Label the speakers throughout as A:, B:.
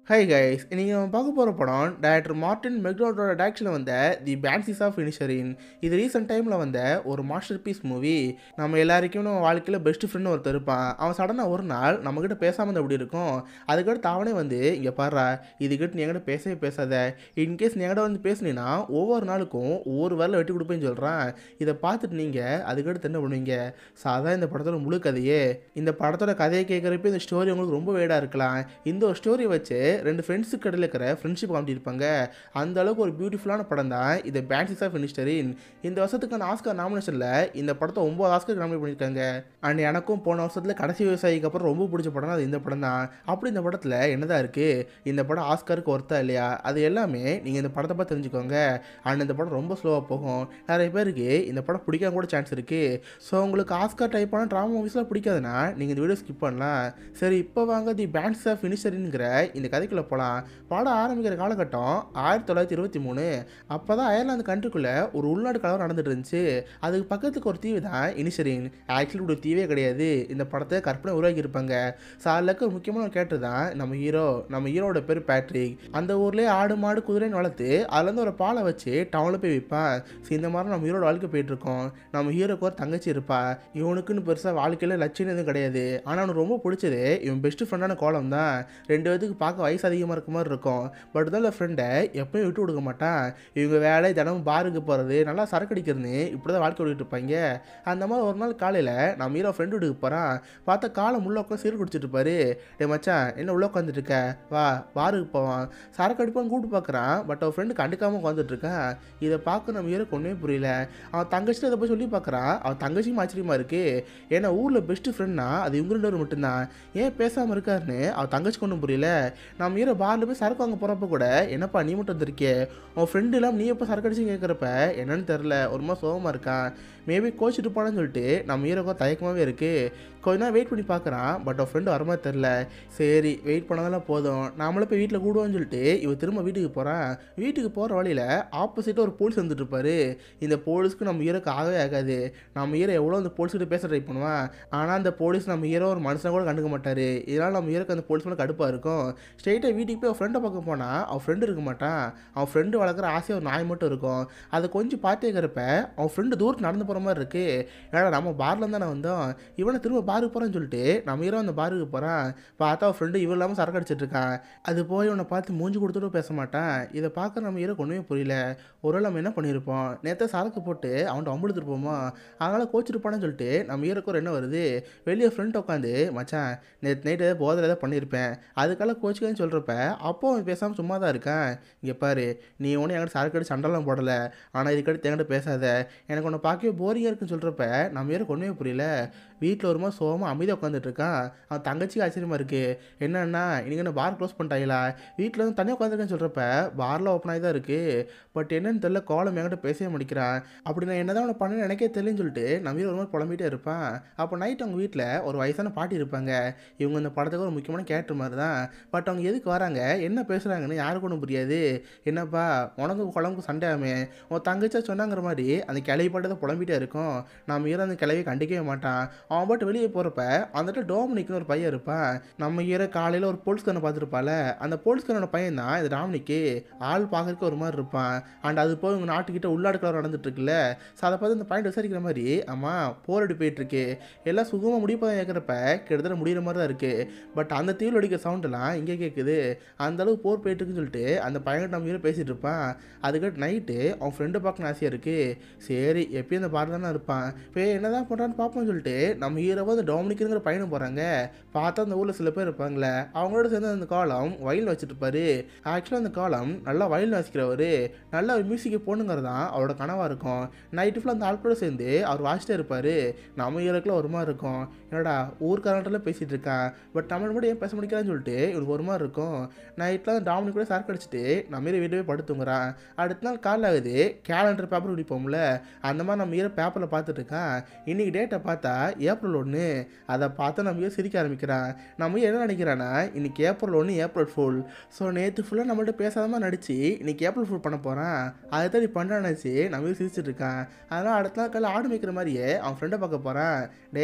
A: hi guys இன்னைக்கு நம்ம பார்க்க போகிற படம் டைரக்டர் மார்டின் மெக்டோனோட டேரக்ஷனில் வந்த தி பேன்சிஸ் ஆஃப் ஃபினிஷரின் இது ரீசெண்ட் டைமில் வந்த ஒரு மாஸ்டர் பீஸ் மூவி நம்ம எல்லாருக்கும் நம்ம வாழ்க்கையில் பெஸ்ட் ஃப்ரெண்ட் ஒருத்தர் இருப்பான் அவன் சடனாக ஒரு நாள் நம்மக்கிட்ட பேசாமல் இருந்தா எப்படி இருக்கும் அதுக்கடுத்து அவனே வந்து இங்கே பாடுறா இதுக்கிட்ட நீ என்கிட்ட பேசவே பேசாத இன்கேஸ் நீ என்கிட்ட வந்து பேசுனீங்கன்னா ஒவ்வொரு நாளுக்கும் ஒவ்வொரு வரல வெட்டி கொடுப்பேன்னு சொல்கிறான் இதை பார்த்துட்டு நீங்கள் அதுக்கடுத்து என்ன பண்ணுவீங்க சாதா இந்த படத்தோட முழு கதையே இந்த படத்தோட கதையை கேட்குறப்ப இந்த ஸ்டோரி உங்களுக்கு ரொம்ப வேடாக இருக்கலாம் இந்த ஒரு ஸ்டோரி வச்சு ரெண்டு ஃப்ரெண்ட்ஸுக்கு இடையில இருக்கிற ஃப்ரெண்ட்ஷிப் காமிச்சிருப்பாங்க அந்த அளவுக்கு ஒரு பியூட்டிஃபுல்லான படம் தான் இது பேன்சிஸ் ஆஃப் ஃபினிஸ்டரின் இந்த வருஷத்துக்கான ஆஸ்கர் நாமினேஷனில் இந்த படத்தை ஒம்பது ஆஸ்கர் நாமினேட் பண்ணியிருக்காங்க அண்ட் எனக்கும் போன வருஷத்தில் கடைசி விவசாயிக்கு அப்புறம் ரொம்ப பிடிச்ச படம் அது இந்த படம் தான் அப்படி இந்த படத்தில் என்னதான் இருக்குது இந்த படம் ஆஸ்கருக்கு ஒர்த்தா இல்லையா அது எல்லாமே நீங்கள் இந்த படத்தை பார்த்து தெரிஞ்சுக்கோங்க அண்ட் இந்த படம் ரொம்ப ஸ்லோவாக போகும் நிறைய பேருக்கு இந்த படம் பிடிக்காம கூட சான்ஸ் இருக்குது ஸோ உங்களுக்கு ஆஸ்கர் டைப்பான ட்ராமா மூவிஸ்லாம் பிடிக்காதுன்னா நீங்கள் இந்த வீடியோ ஸ்கிப் பண்ணலாம் சரி இப்போ வாங்க தி பேண்ட்ஸ் ஆஃப் ஃபினிஷரிங்கிற இந்த கதைக்குள்ளே போகலாம் படம் ஆரம்பிக்கிற காலகட்டம் ஆயிரத்தி தொள்ளாயிரத்தி இருபத்தி மூணு அப்போ தான் அயர்லாந்து கண்ட்ரிக்குள்ளே ஒரு உள்நாட்டு கலவரம் நடந்துட்டு இருந்துச்சு அதுக்கு பக்கத்துக்கு ஒரு தீவு தான் இனிஷரின் ஆக்சுவலி ஒரு தீவே கிடையாது இந்த படத்தை கற்பனை உருவாக்கியிருப்பாங்க சார்லக்கு ஒரு முக்கியமான கேட்டு தான் நம்ம ஹீரோ நம்ம ஹீரோட பேர் பேட்ரிக் அந்த ஊர்லேயே ஆடு மாடு குதிரைன்னு வளர்த்து அதுலேருந்து ஒரு பாலை வச்சு டவுனில் போய் விற்பான் ஸோ இந்த மாதிரி நம்ம ஹீரோட வாழ்க்கை போயிட்டு இருக்கோம் நம்ம ஹீரோக்கு ஒரு தங்கச்சி இருப்பா இவனுக்குன்னு பெருசாக வாழ்க்கையில் லட்சியம் எதுவும் கிடையாது ஆனால் அவனுக்கு ரொம்ப பிடிச்சது இவன் பெஸ்ட் ஃப்ரெண்டான கோலம் தான் ரெண்டு பேத்துக்கு பார்க்க வயசு அதிகமாக இருக்க மாதிரி இருக்கும் பட் தான் ஃப்ரெண்டை எப்பயும் விட்டு கொடுக்க மாட்டான் இவங்க வேலை தினமும் பாருக்கு போகிறது நல்லா சரக்கு அடிக்கிறதுன்னு இப்படி தான் வாழ்க்கை ஓடிட்டு இருப்பாங்க அந்த மாதிரி ஒரு நாள் காலையில் நம்ம ஹீரோ ஃப்ரெண்டு வீட்டுக்கு போகிறான் பார்த்தா காலை முள்ள உட்காந்து சீர் குடிச்சிட்டு இருப்பாரு டே மச்சான் என்ன உள்ள உட்காந்துட்டு இருக்க வா பாருக்கு போவான் சரக்கு அடிப்பான்னு கூப்பிட்டு பார்க்குறான் பட் அவன் ஃப்ரெண்டு கண்டுக்காமல் உட்காந்துட்டு இருக்கான் இதை பார்க்க நம்ம ஹீரோ ஒன்றுமே புரியல அவன் தங்கச்சி அதை போய் சொல்லி பார்க்குறான் அவன் தங்கச்சியும் ஆச்சரியமாக இருக்கு ஏன்னா ஊரில் பெஸ்ட் ஃப்ரெண்ட்னா அது இவங்க ரெண்டு பேரும் மட்டும்தான் ஏன் பேசாமல் இருக்காருன்னு அவன் தங்கச்சிக்கு ஒன்றும் புரியல நம்ம ஹீரோ பாரில் போய் சரக்கு வாங்க போகிறப்ப கூட என்னப்பா நீ மட்டும் வந்திருக்கே உன் ஃப்ரெண்டு இல்லாமல் நீ எப்போ சரக்கு அடிச்சு கேட்குறப்ப என்னன்னு தெரில ஒரு மாதிரி சோகமாக இருக்கான் மேபி கோச்சிட்டு போனான்னு சொல்லிட்டு நம்ம ஹீரோக்கோ தயக்கமாகவே இருக்குது கொஞ்ச நேரம் வெயிட் பண்ணி பார்க்குறான் பட் அவன் ஃப்ரெண்டு வரமாதிரி தெரில சரி வெயிட் பண்ணதெல்லாம் போதும் நாமளே போய் வீட்டில் கூடுவோம்னு சொல்லிட்டு இவன் திரும்ப வீட்டுக்கு போகிறான் வீட்டுக்கு போகிற வழியில் ஆப்போசிட்டாக ஒரு போலீஸ் வந்துட்டு இருப்பாரு இந்த போலீஸ்க்கு நம்ம ஹீரோக்கு ஆகவே ஆகாது நம்ம ஹீரோ எவ்வளோ அந்த போலீஸ்கிட்ட பேச ட்ரை பண்ணுவான் ஆனால் அந்த போலீஸ் நம்ம ஹீரோ ஒரு மனுஷன் கூட கண்டுக்க மாட்டார் இதனால் நம்ம ஹீரோக்கு அந்த போலீஸ் மேலே கடுப்பாக இருக்கும் ஸ்ட்ரெயிட்டாக வீட்டுக்கு போய் அவன் ஃப்ரெண்டை பார்க்க போனால் அவன் ஃப்ரெண்டு இருக்க மாட்டான் அவன் ஃப்ரெண்டு வளர்க்குற ஆசையாக ஒரு நாய் மட்டும் இருக்கும் அதை கொஞ்சம் பார்த்து இருக்கிறப்ப அவன் ஃப்ரெண்டு தூரத்து நடந்து போகிற மாதிரி இருக்குது ஏன்னா நம்ம பாரில் தானே வந்தோம் இவனை திரும்ப பாருக்கு போகிறேன்னு சொல்லிட்டு நம்ம ஹீரோ அந்த பாருக்கு போகிறான் பார்த்தா அவன் ஃப்ரெண்டு இவன் இல்லாமல் சரக்கு அடிச்சிட்டு இருக்கான் அது போய் இவனை பார்த்து மூஞ்சி கொடுத்துட்டு பேச மாட்டான் இதை பார்க்க நம்ம ஹீரோ ஒன்றுமே புரியல ஒருவேளை நம்ம என்ன பண்ணியிருப்போம் நேற்று சரக்கு போட்டு அவன்கிட்ட அம்பளுத்துட்டு போமா அதனால் கோச்சிட்டு போனேன்னு சொல்லிட்டு நம்ம ஹீரோக்கு ஒரு என்ன வருது வெளியே ஃப்ரெண்ட் உட்காந்து மச்சான் நேற்று நைட்டு ஏதாவது போதில் ஏதாவது பண்ணியிருப்பேன் அதுக்கெல்லாம் கோச்சிக்கன்னு சொல்கிறப்ப அப்போ அவன் பேசாமல் சும்மா தான் இருக்கான் இங்கே பாரு நீ ஒன்றும் என்கிட்ட சரக்கு அடி சண்டெல்லாம் போடலை ஆனால் இதுக்கடுத்து என்கிட்ட பேசாத எனக்கு உன்னை பார்க்கவே போரிங்காக இருக்குன்னு சொல்கிறப்ப நம்ம ஹீரோக்கு ஒன்றுமே புரியல வீட்டில் ஒரு மாதிரி சோகமாக அமைதியாக உட்காந்துட்டு இருக்கான் அவன் தங்கச்சிக்கு ஆச்சரியமாக இருக்குது என்னன்னா இன்னைக்கு என்ன பார் க்ளோஸ் பண்ணிட்டாங்களா வீட்டில் வந்து தனியாக உட்காந்துருக்கேன்னு சொல்கிறப்ப பாரில் ஓப்பன் ஆகி தான் இருக்குது பட் என்னன்னு தெரியல கோலம் என்கிட்ட பேசவே முடிக்கிறான் அப்படி நான் என்ன தான் அவனை பண்ணு எனக்கே தெரியும்னு சொல்லிட்டு நம்ம ஒரு மாதிரி புலம்பிகிட்டே இருப்பான் அப்போ நைட் அவங்க வீட்டில் ஒரு வயசான பாட்டி இருப்பாங்க இவங்க இந்த படத்துக்கு ஒரு முக்கியமான கேரக்டர் மாதிரி தான் பட் அவங்க எதுக்கு வராங்க என்ன பேசுகிறாங்கன்னு யாருக்கும் ஒன்றும் புரியாது என்னப்பா உனக்கு குழம்புக்கு சண்டையாமே உன் தங்கச்சா சொன்னாங்கிற மாதிரி அந்த கிளவி பாட்டு தான் புலம்பிகிட்டே இருக்கும் நம்ம ஹீரோ அந்த கிளவியை கண்டிக்கவே மாட்டான் அவன் பாட்டு வெளியே போகிறப்ப அந்த இடத்துல டோமினிக்னு ஒரு பையன் இருப்பான் நம்ம ஹீரோ காலையில் ஒரு போலீஸ்காரனை பார்த்துருப்பால அந்த போலீஸ்காரனோட பையன் தான் இது டாமினிக்கு ஆள் பார்க்கறதுக்கு ஒரு மாதிரி இருப்பான் அண்ட் அது போய் உங்கள் நாட்டுக்கிட்ட உள்நாடு கலவரம் நடந்துட்டு இருக்குல்ல ஸோ அதை பார்த்து இந்த பாயிண்ட் விசாரிக்கிற மாதிரி ஆமாம் போராடி போயிட்டுருக்கு எல்லாம் சுகமாக முடிப்பதான் கேட்குறப்ப கிட்டத்தட்ட முடிகிற மாதிரி தான் இருக்குது பட் அந்த தீவில் அடிக்கிற சவுண்டெல்லாம் இங்கே கேட்குது அந்த அளவுக்கு போர் போயிட்டுருக்குன்னு சொல்லிட்டு அந்த பையன் நம்ம ஹீரோ பேசிகிட்டு இருப்பான் அதுக்கடுத்து நைட்டு அவன் ஃப்ரெண்டை பார்க்கணும் ஆசையாக இருக்குது சரி எப்பயும் அந்த பாட்டு தானே இருப்பான் இப்போ என்ன தான் பண்ணுறான்னு பார்ப்போம்னு சொல்லிட்டு நம்ம ஹீரோவை அந்த டொமினிக்குங்கிற பையனும் போகிறாங்க பார்த்தா அந்த ஊரில் சில பேர் இருப்பாங்களே அவங்களோட சேர்ந்து அந்த காலம் வயலில் வச்சுட்டு இருப்பாரு ஆக்சுவலாக அந்த காலம் நல்லா வயலில் வாசிக்கிறவர் நல்ல ஒரு மியூசிக்கை போகணுங்கிறது தான் அவரோட கனவாக இருக்கும் நைட்டு ஃபுல்லாக அந்த ஆட்களோட சேர்ந்து அவர் வாசிட்டே இருப்பார் நம்ம ஹீரோக்குள்ள ஒரு மாதிரி இருக்கும் என்னடா ஊர்க்காரன்ட்டெல்லாம் பேசிகிட்டு இருக்கான் பட் தமிழ் மட்டும் ஏன் பேச முடிக்கிறான்னு சொல்லிட்டு இவனுக்கு ஒரு மாதிரி இருக்கும் நைட்டில் டாமினிக் கூட சரக்கு அடிச்சுட்டு நம்ம ஹீரோ வீட்டவே படுத்துங்கிறான் அடுத்த நாள் காலைல ஆகுது கேலண்டர் பேப்பர் பிடிப்போம்ல அந்த மாதிரி நம்ம ஹீரோ பேப்பரில் பார்த்துட்டு இருக்கான் இன்னைக்கு டேட்டை பார்த்தா ஏப்ரல் ஒன்று அதை பார்த்து நம்ம ஹீரோ சிரிக்க ஆரம்பிக்கிறான் நம்ம ஹீரோ என்ன நினைக்கிறான்னா இன்னைக்கு ஏப்ரல் ஒன்று ஏப்ரல் ஃபுல் ஸோ நேற்று ஃபுல்லாக நம்மள்ட்ட பேசாத மாதிரி நடிச்சு இன்னைக்கு ஏப்ரல் ஃபுல் பண்ண போகிறான் அதை தான் நீ பண்ணுறான்னு நினச்சி நம்ம ஹீரோ சிரிச்சிட்டு இருக்கான் அதனால் அடுத்த நாள் காலையில் ஆடு மேய்க்கிற மாதிரியே அவன் ஃப்ரெண்டை பார்க்க போகிறான் டேய்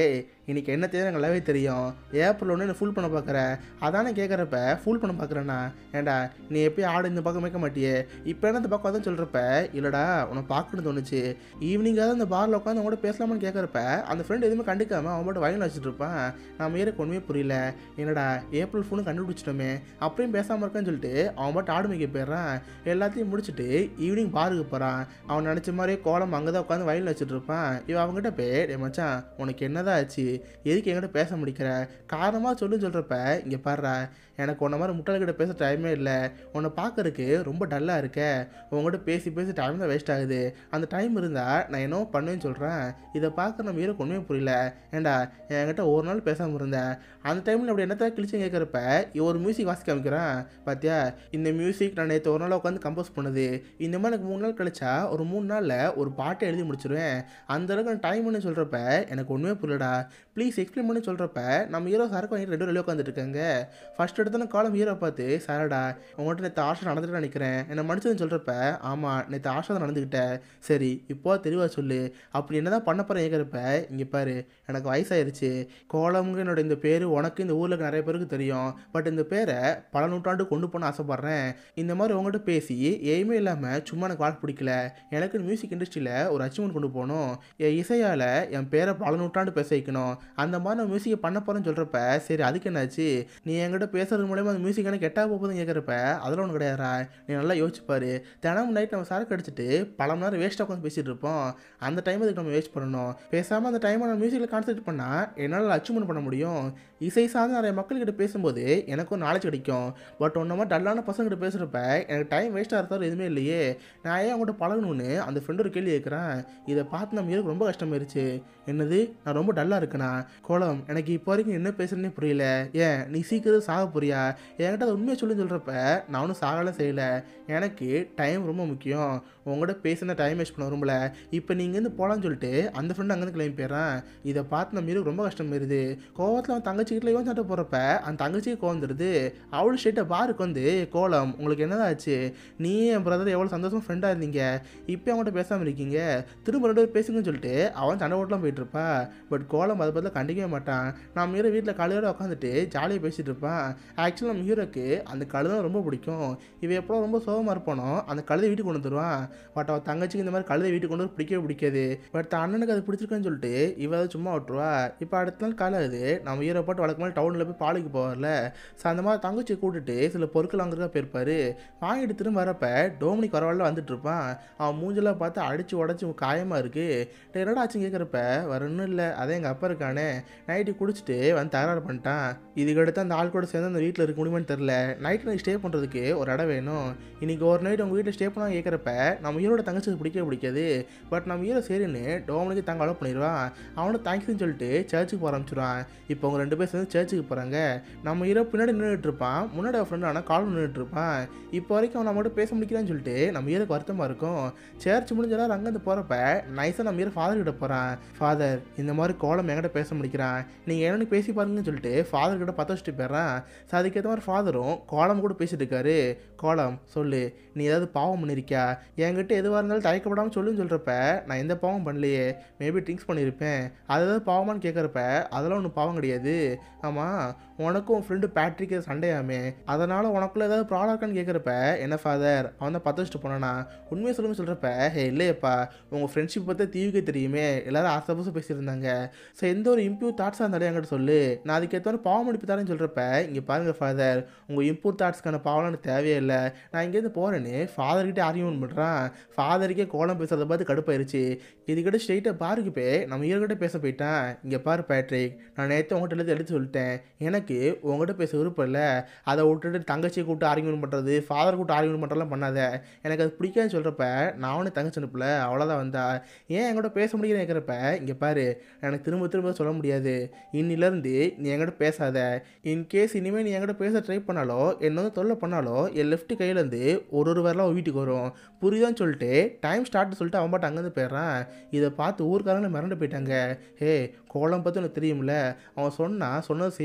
A: இன்னைக்கு என்ன தேவை எனக்கு நல்லாவே தெரியும் ஏப்ரல் ஒன்று என்ன ஃபுல் பண்ண பார்க்குற அதானே கேட்குறப்ப ஃபுல் பண்ண பார்க்குறேண்ணா ஏன்டா நீ எப்பயும் ஆடு இந்த பக்கம் வைக்க மாட்டியே இப்போ என்ன இந்த பக்கம் அதான் சொல்கிறப்ப இல்லைடா உன்னை பார்க்கணும்னு தோணுச்சு ஈவினிங்காக அந்த பாரில் உட்காந்து அவங்க கூட பேசலாமான்னு கேட்குறப்ப அந்த ஃப்ரெண்ட் எதுவுமே கண்டுக்காம அவன் மட்டும் வயலில் வச்சுட்டு இருப்பான் நான் ஏற ஒன்றுமே புரியல என்னடா ஏப்ரல் ஃபோனு கண்டுபிடிச்சிட்டோமே அப்படியும் பேசாமல் இருக்கான்னு சொல்லிட்டு அவன் மட்டும் ஆடு மேய்க்க போயிடுறான் எல்லாத்தையும் முடிச்சுட்டு ஈவினிங் பாருக்கு போகிறான் அவன் நினச்ச மாதிரியே கோலம் அங்கே தான் உட்காந்து வயலில் வச்சுட்டு இருப்பான் இவன் அவங்ககிட்ட போய் "டேய் மச்சான் உனக்கு என்னதான் ஆச்சு எதுக்கு என்கிட்ட பேச முடிக்கிற காரணமாக சொல்லுன்னு சொல்கிறப்ப இங்கே பாடுறா எனக்கு உன்ன மாதிரி முட்டாள்கிட்ட பேச டைமே இல்லை உன்னை பார்க்கறதுக்கு ரொம்ப டல்லாக இருக்க உங்ககிட்ட பேசி பேசி டைம் தான் வேஸ்ட் ஆகுது அந்த டைம் இருந்தால் நான் என்னவோ பண்ணுவேன்னு சொல்கிறேன் இதை பார்க்க நம்ம ஹீரோ ஒன்றுமே புரியல ஏன்டா என்கிட்ட ஒரு நாள் பேசாமல் இருந்தேன் அந்த டைமில் அப்படி என்னத்தை கிழிச்சு கேட்குறப்ப இவன் ஒரு மியூசிக் வாசிக்க காமிக்கிறான் பார்த்தியா இந்த மியூசிக் நான் நேற்று ஒரு நாள் உட்காந்து கம்போஸ் பண்ணுது இந்த மாதிரி எனக்கு மூணு நாள் கழிச்சா ஒரு மூணு நாளில் ஒரு பாட்டை எழுதி முடிச்சிருவேன் அந்த அளவுக்கு நான் டைம் பண்ணி சொல்கிறப்ப எனக்கு ஒன்றுமே புரியலடா ப்ளீஸ் எக்ஸ்பிளைன் பண்ணி சொல்கிறப்ப நம்ம ஹீரோ சரக்கு வாங்கிட்டு ரெண்டு வெளியே உட்காந்துட்டு இருக்காங்க ஃபர்ஸ்ட் எடுத்தோன்னு காலம் ஹீரோ பார்த்து சாரடா உங்கள்கிட்ட நேற்று ஆஷா நடந்துட்டு நினைக்கிறேன் என்னை மன்னிச்சதுன்னு சொல்கிறப்ப ஆமாம் நேற்று ஆஷா தான் நடந்துக்கிட்டேன் சரி இப்போ தெளிவாக சொல்லு அப்படி என்ன தான் பண்ண போகிறேன் கேட்குறப்ப இங்கே பாரு எனக்கு வயசாயிருச்சு கோலம்ங்க என்னோட இந்த பேர் உனக்கு இந்த ஊரில் நிறைய பேருக்கு தெரியும் பட் இந்த பேரை பல நூற்றாண்டு கொண்டு போன ஆசைப்பட்றேன் இந்த மாதிரி உங்கள்கிட்ட பேசி எய்மே இல்லாமல் சும்மா எனக்கு வாழ் பிடிக்கல எனக்கு மியூசிக் இண்டஸ்ட்ரியில் ஒரு அச்சீவ்மெண்ட் கொண்டு போகணும் என் இசையால் என் பேரை பல நூற்றாண்டு பேச வைக்கணும் அந்த மாதிரி நான் மியூசிக்கை பண்ண போகிறேன்னு சொல்கிறப்ப சரி அதுக்கு என்னாச்சு நீ என்கிட்ட பேசுறது மூலயமா அந்த மியூசிக் எனக்கு கெட்டா போகுதுன்னு கேட்குறப்ப அதெல்லாம் ஒன்று கிடையாதுடா நீ நல்லா யோசிச்சுப்பாரு தினமும் நைட் நம்ம சரக்கு அடிச்சுட்டு பல மணி நேரம் வேஸ்ட்டாக உட்காந்து பேசிகிட்டு இருப்போம் அந்த டைம் இதுக்கு நம்ம வேஸ்ட் பண்ணணும் பேசாமல் அந்த டைமை நான் மியூசிக்கில் கான்சென்ட்ரேட் பண்ணால் என்னால் அச்சீவ்மெண்ட் பண்ண முடியும் இசை சார்ந்த நிறைய மக்கள்கிட்ட பேசும்போது எனக்கும் நாலேஜ் கிடைக்கும் பட் ஒன்றை மாதிரி டல்லான பசங்கிட்ட பேசுகிறப்ப எனக்கு டைம் வேஸ்ட்டாக இருந்தாலும் எதுவுமே இல்லையே நான் ஏன் அவங்கள்ட்ட பழகணும்னு அந்த ஃப்ரெண்டு ஒரு கேள்வி கேட்குறேன் இதை பார்த்து நம்ம எனக்கு ரொம்ப கஷ்டமாயிருச்சு என்னது நான் ரொம்ப டல்லாக இருக்கேனா கோலம் எனக்கு இப்போ வரைக்கும் என்ன பேசுறேன்னே புரியல ஏன் நீ சீக்கிரம் சாக போறியா என்கிட்ட அதை உண்மையை சொல்லி சொல்கிறப்ப நான் ஒன்றும் சாகலாம் செய்யலை எனக்கு டைம் ரொம்ப முக்கியம் உங்கள்கிட்ட பேசின டைம் வேஸ்ட் பண்ண விரும்பல இப்போ நீ இங்கேருந்து போகலான்னு சொல்லிட்டு அந்த ஃப்ரெண்டு அங்கேருந்து கிளம்பி போயிடுறான் இதை பார்த்து நம்ம மீருக்கு ரொம்ப கஷ்டம் வருது கோவத்தில் அவன் தங்கச்சி வீட்டில் இவன் சண்டை போகிறப்ப அந்த தங்கச்சிக்கு கோவம் வந்துடுது அவளு ஸ்ட்ரெயிட்டாக பாருக்கு வந்து கோலம் உங்களுக்கு என்னதான் ஆச்சு நீ என் பிரதர் எவ்வளோ சந்தோஷமாக ஃப்ரெண்டாக இருந்தீங்க இப்போ அவங்கள்ட்ட பேசாமல் இருக்கீங்க திரும்ப ரெண்டு பேரும் பேசுங்கன்னு சொல்லிட்டு அவன் சண்டை ஓட்டலாம் போயிட்டு இருப்பா பட் கோலம் அதை பதில் கண்டிக்கவே மாட்டான் நம்ம ஹீரோ வீட்டில் காலையோட உட்காந்துட்டு ஜாலியாக பேசிட்டு இருப்பான் ஆக்சுவலாக நம்ம ஹீரோக்கு அந்த கழுதை ரொம்ப பிடிக்கும் இவன் எப்போ ரொம்ப சோகமாக இருப்பானோ அந்த கழுதை வீட்டுக்கு கொண்டு வந்துருவான் பட் அவன் தங்கச்சிக்கு இந்த மாதிரி கழுதை வீட்டுக்கு கொண்டு வந்து பிடிக்கவே பிடிக்காது பட் தான் அண்ணனுக்கு அது பிடிச்சிருக்குன்னு சொல்லிட்டு இவ அதை சும்மா விட்டுருவா இப்போ அடுத்த நாள் காலை ஆகுது நம்ம ஹீரோ போட்டு வழக்கமாக டவுனில் போய் பாலுக்கு போவார்ல ஸோ அந்த மாதிரி தங்கச்சியை கூட்டிட்டு சில பொருட்கள் வாங்குறதுக்காக போயிருப்பாரு வாங்கிட்டு திரும்ப வரப்ப டோமினிக் வரவாளில் வந்துட்டு இருப்பான் அவன் மூஞ்செல்லாம் பார்த்து அடிச்சு உடச்சி காயமாக இருக்கு டேய், என்னடா ஆச்சுன்னு கேட்குறப்ப வேற ஒன்றும் இல்லை அதே எங்கள் அப்பா இருக்கானே நைட்டு குடிச்சிட்டு வந்து தகராறு பண்ணிட்டான் இதுக்கடுத்து அந்த ஆள் கூட சேர்ந்து அந்த வீட்டில் இருக்க முடியுமான்னு தெரில நைட்டு எனக்கு ஸ்டே பண்ணுறதுக்கு ஒரு இடம் வேணும் இன்னைக்கு ஒரு நைட் உங்கள் வீட்டில் ஸ்டே பண்ண கேட்குறப்ப நம்ம ஹீரோட தங்கச்சிக்கு பிடிக்கவே பிடிக்காது பட் நம்ம ஹீரோ சரின்னு டோமனுக்கு தங்க அலோவ் பண்ணிடுவான் அவனும் தேங்க்ஸ்னு சொல்லிட்டு சர்ச்சுக்கு போக ஆரம்பிச்சிடுவான் இப்போ அவங்க ரெண்டு பேர் சேர்ந்து சர்ச்சுக்கு போகிறாங்க நம்ம ஹீரோ பின்னாடி நின்றுட்டு இருப்பான் முன்னாடி அவன் ஃப்ரெண்ட் ஆனால் கால் நின்றுட்டு இருப்பான் இப்போ வரைக்கும் அவன் நம்மகிட்ட பேச முடிக்கிறான்னு சொல்லிட்டு நம்ம ஹீரோக்கு வருத்தமாக இருக்கும் சர்ச் முடிஞ்செல்லாம் அங்கேருந்து போகிறப்ப நைஸாக நம்ம ஹீரோ ஃபாதர் கிட்ட போகிறான் ஃபாதர் இந்த மாதிரி கோலம் என்கிட்ட பேச முடிக்கிறான் நீங்கள் என்னன்னு பேசி பாருங்கன்னு சொல்லிட்டு ஃபாதர் கிட்ட பற்ற வச்சுட்டு போயிடுறான் ஸோ அதுக்கேற்ற மாதிரி ஃபாதரும் கோலம் கூட பேசிட்டு இருக்காரு கோலம் சொல்லு நீ ஏதாவது பாவம் பண்ணியிருக்கியா என்கிட்ட எதுவாக இருந்தாலும் தயக்கப்படாமல் சொல்லுன்னு சொல்கிறப்ப நான் எந்த பாவம் பண்ணலையே மேபி ட்ரிங்க்ஸ் பண்ணியிருப்பேன் அது ஏதாவது பாவமான்னு கேட்குறப்ப அதெல்லாம் ஒன்றும் பாவம் கிடையாது ஆமாம் உனக்கும் உன் ஃப்ரெண்டு பேட்ரிக்கு சண்டையாமே அதனால் உனக்குள்ள ஏதாவது ப்ராப்ளம் இருக்கான்னு கேட்குறப்ப என்ன ஃபாதர் அவன் தான் பற்ற வச்சுட்டு போனானா உண்மையை சொல்லுங்க சொல்கிறப்ப ஹே இல்லையப்பா உங்கள் ஃப்ரெண்ட்ஷிப் பற்றி தீவுக்கே தெரியுமே எல்லாரும் ஆசை பூசை பேசியிருந்தாங்க ஸோ எந்த ஒரு இம்ப்யூர் தாட்ஸாக இருந்தாலும் என்கிட்ட சொல்லு நான் அதுக்கேற்ற பாவம் அனுப்பி தரேன்னு சொல்கிறப்ப இங்கே பாருங்கள் ஃபாதர் உங்கள் இம்ப்யூர் தாட்ஸ்க்கான பாவம் எனக்கு தேவையே இல்லை நான் இங்கேருந்து போகிறேன்னு ஃபாதர்கிட்ட ஆர்கியூமெண்ட் பண்ணுறான் ஃபாதருக்கே கோலம் பேசுறத பார்த்து கடுப்பாயிருச்சு இதுக்கிட்ட ஸ்ட்ரெயிட்டாக பாருக்கு போய் நம்ம ஈரோக்கிட்ட பேச போயிட்டான் இங்கே பாரு பேட்ரிக் நான் நேற்று உங்கள்கிட்ட எழுதி எடுத்து சொல்லிட்டேன் எனக்கு உங்கள்கிட்ட பேச விருப்பம் இல்லை அதை விட்டுட்டு தங்கச்சியை கூப்பிட்டு ஆர்கியூமெண்ட் பண்ணுறது ஃபாதர் கூப்பிட்டு ஆர்கியூமெண்ட் பண்ணுறதுலாம் பண்ணாத எனக்கு அது பிடிக்காதுன்னு சொல்கிறப்ப நான் அவனே தங்கச்சி அனுப்பல அவ்வளோதான் வந்தா ஏன் என்கிட்ட பேச முடியுதுன்னு கேட்குறப்ப இங்கே பாரு எனக்கு திரும்ப திரும்ப சொல்ல முடியாது இன்னிலேருந்து நீ என்கிட்ட பேசாத இன்கேஸ் இனிமேல் நீ என்கிட்ட பேச ட்ரை பண்ணாலோ என்ன வந்து தொல்லை பண்ணாலோ என் லெஃப்ட் கையிலேருந்து ஒரு ஒரு வரலாம் அவன் வீட்டுக்கு வரும் புரியுதான்னு சொல்லிட்டு டைம் ஸ்டார்ட் சொல்லிட்டு அவன் பாட்டு அங்கேருந்து போயிடுறான் இதை பார்த்து ஊர்க்காரங்க மிரண்டு போயிட்டாங்க ஹே கோலம் பற்றி உனக்கு தெரியும்ல அவன் சொன்னால் சொன்னது செய்யாம விட மாட்டான்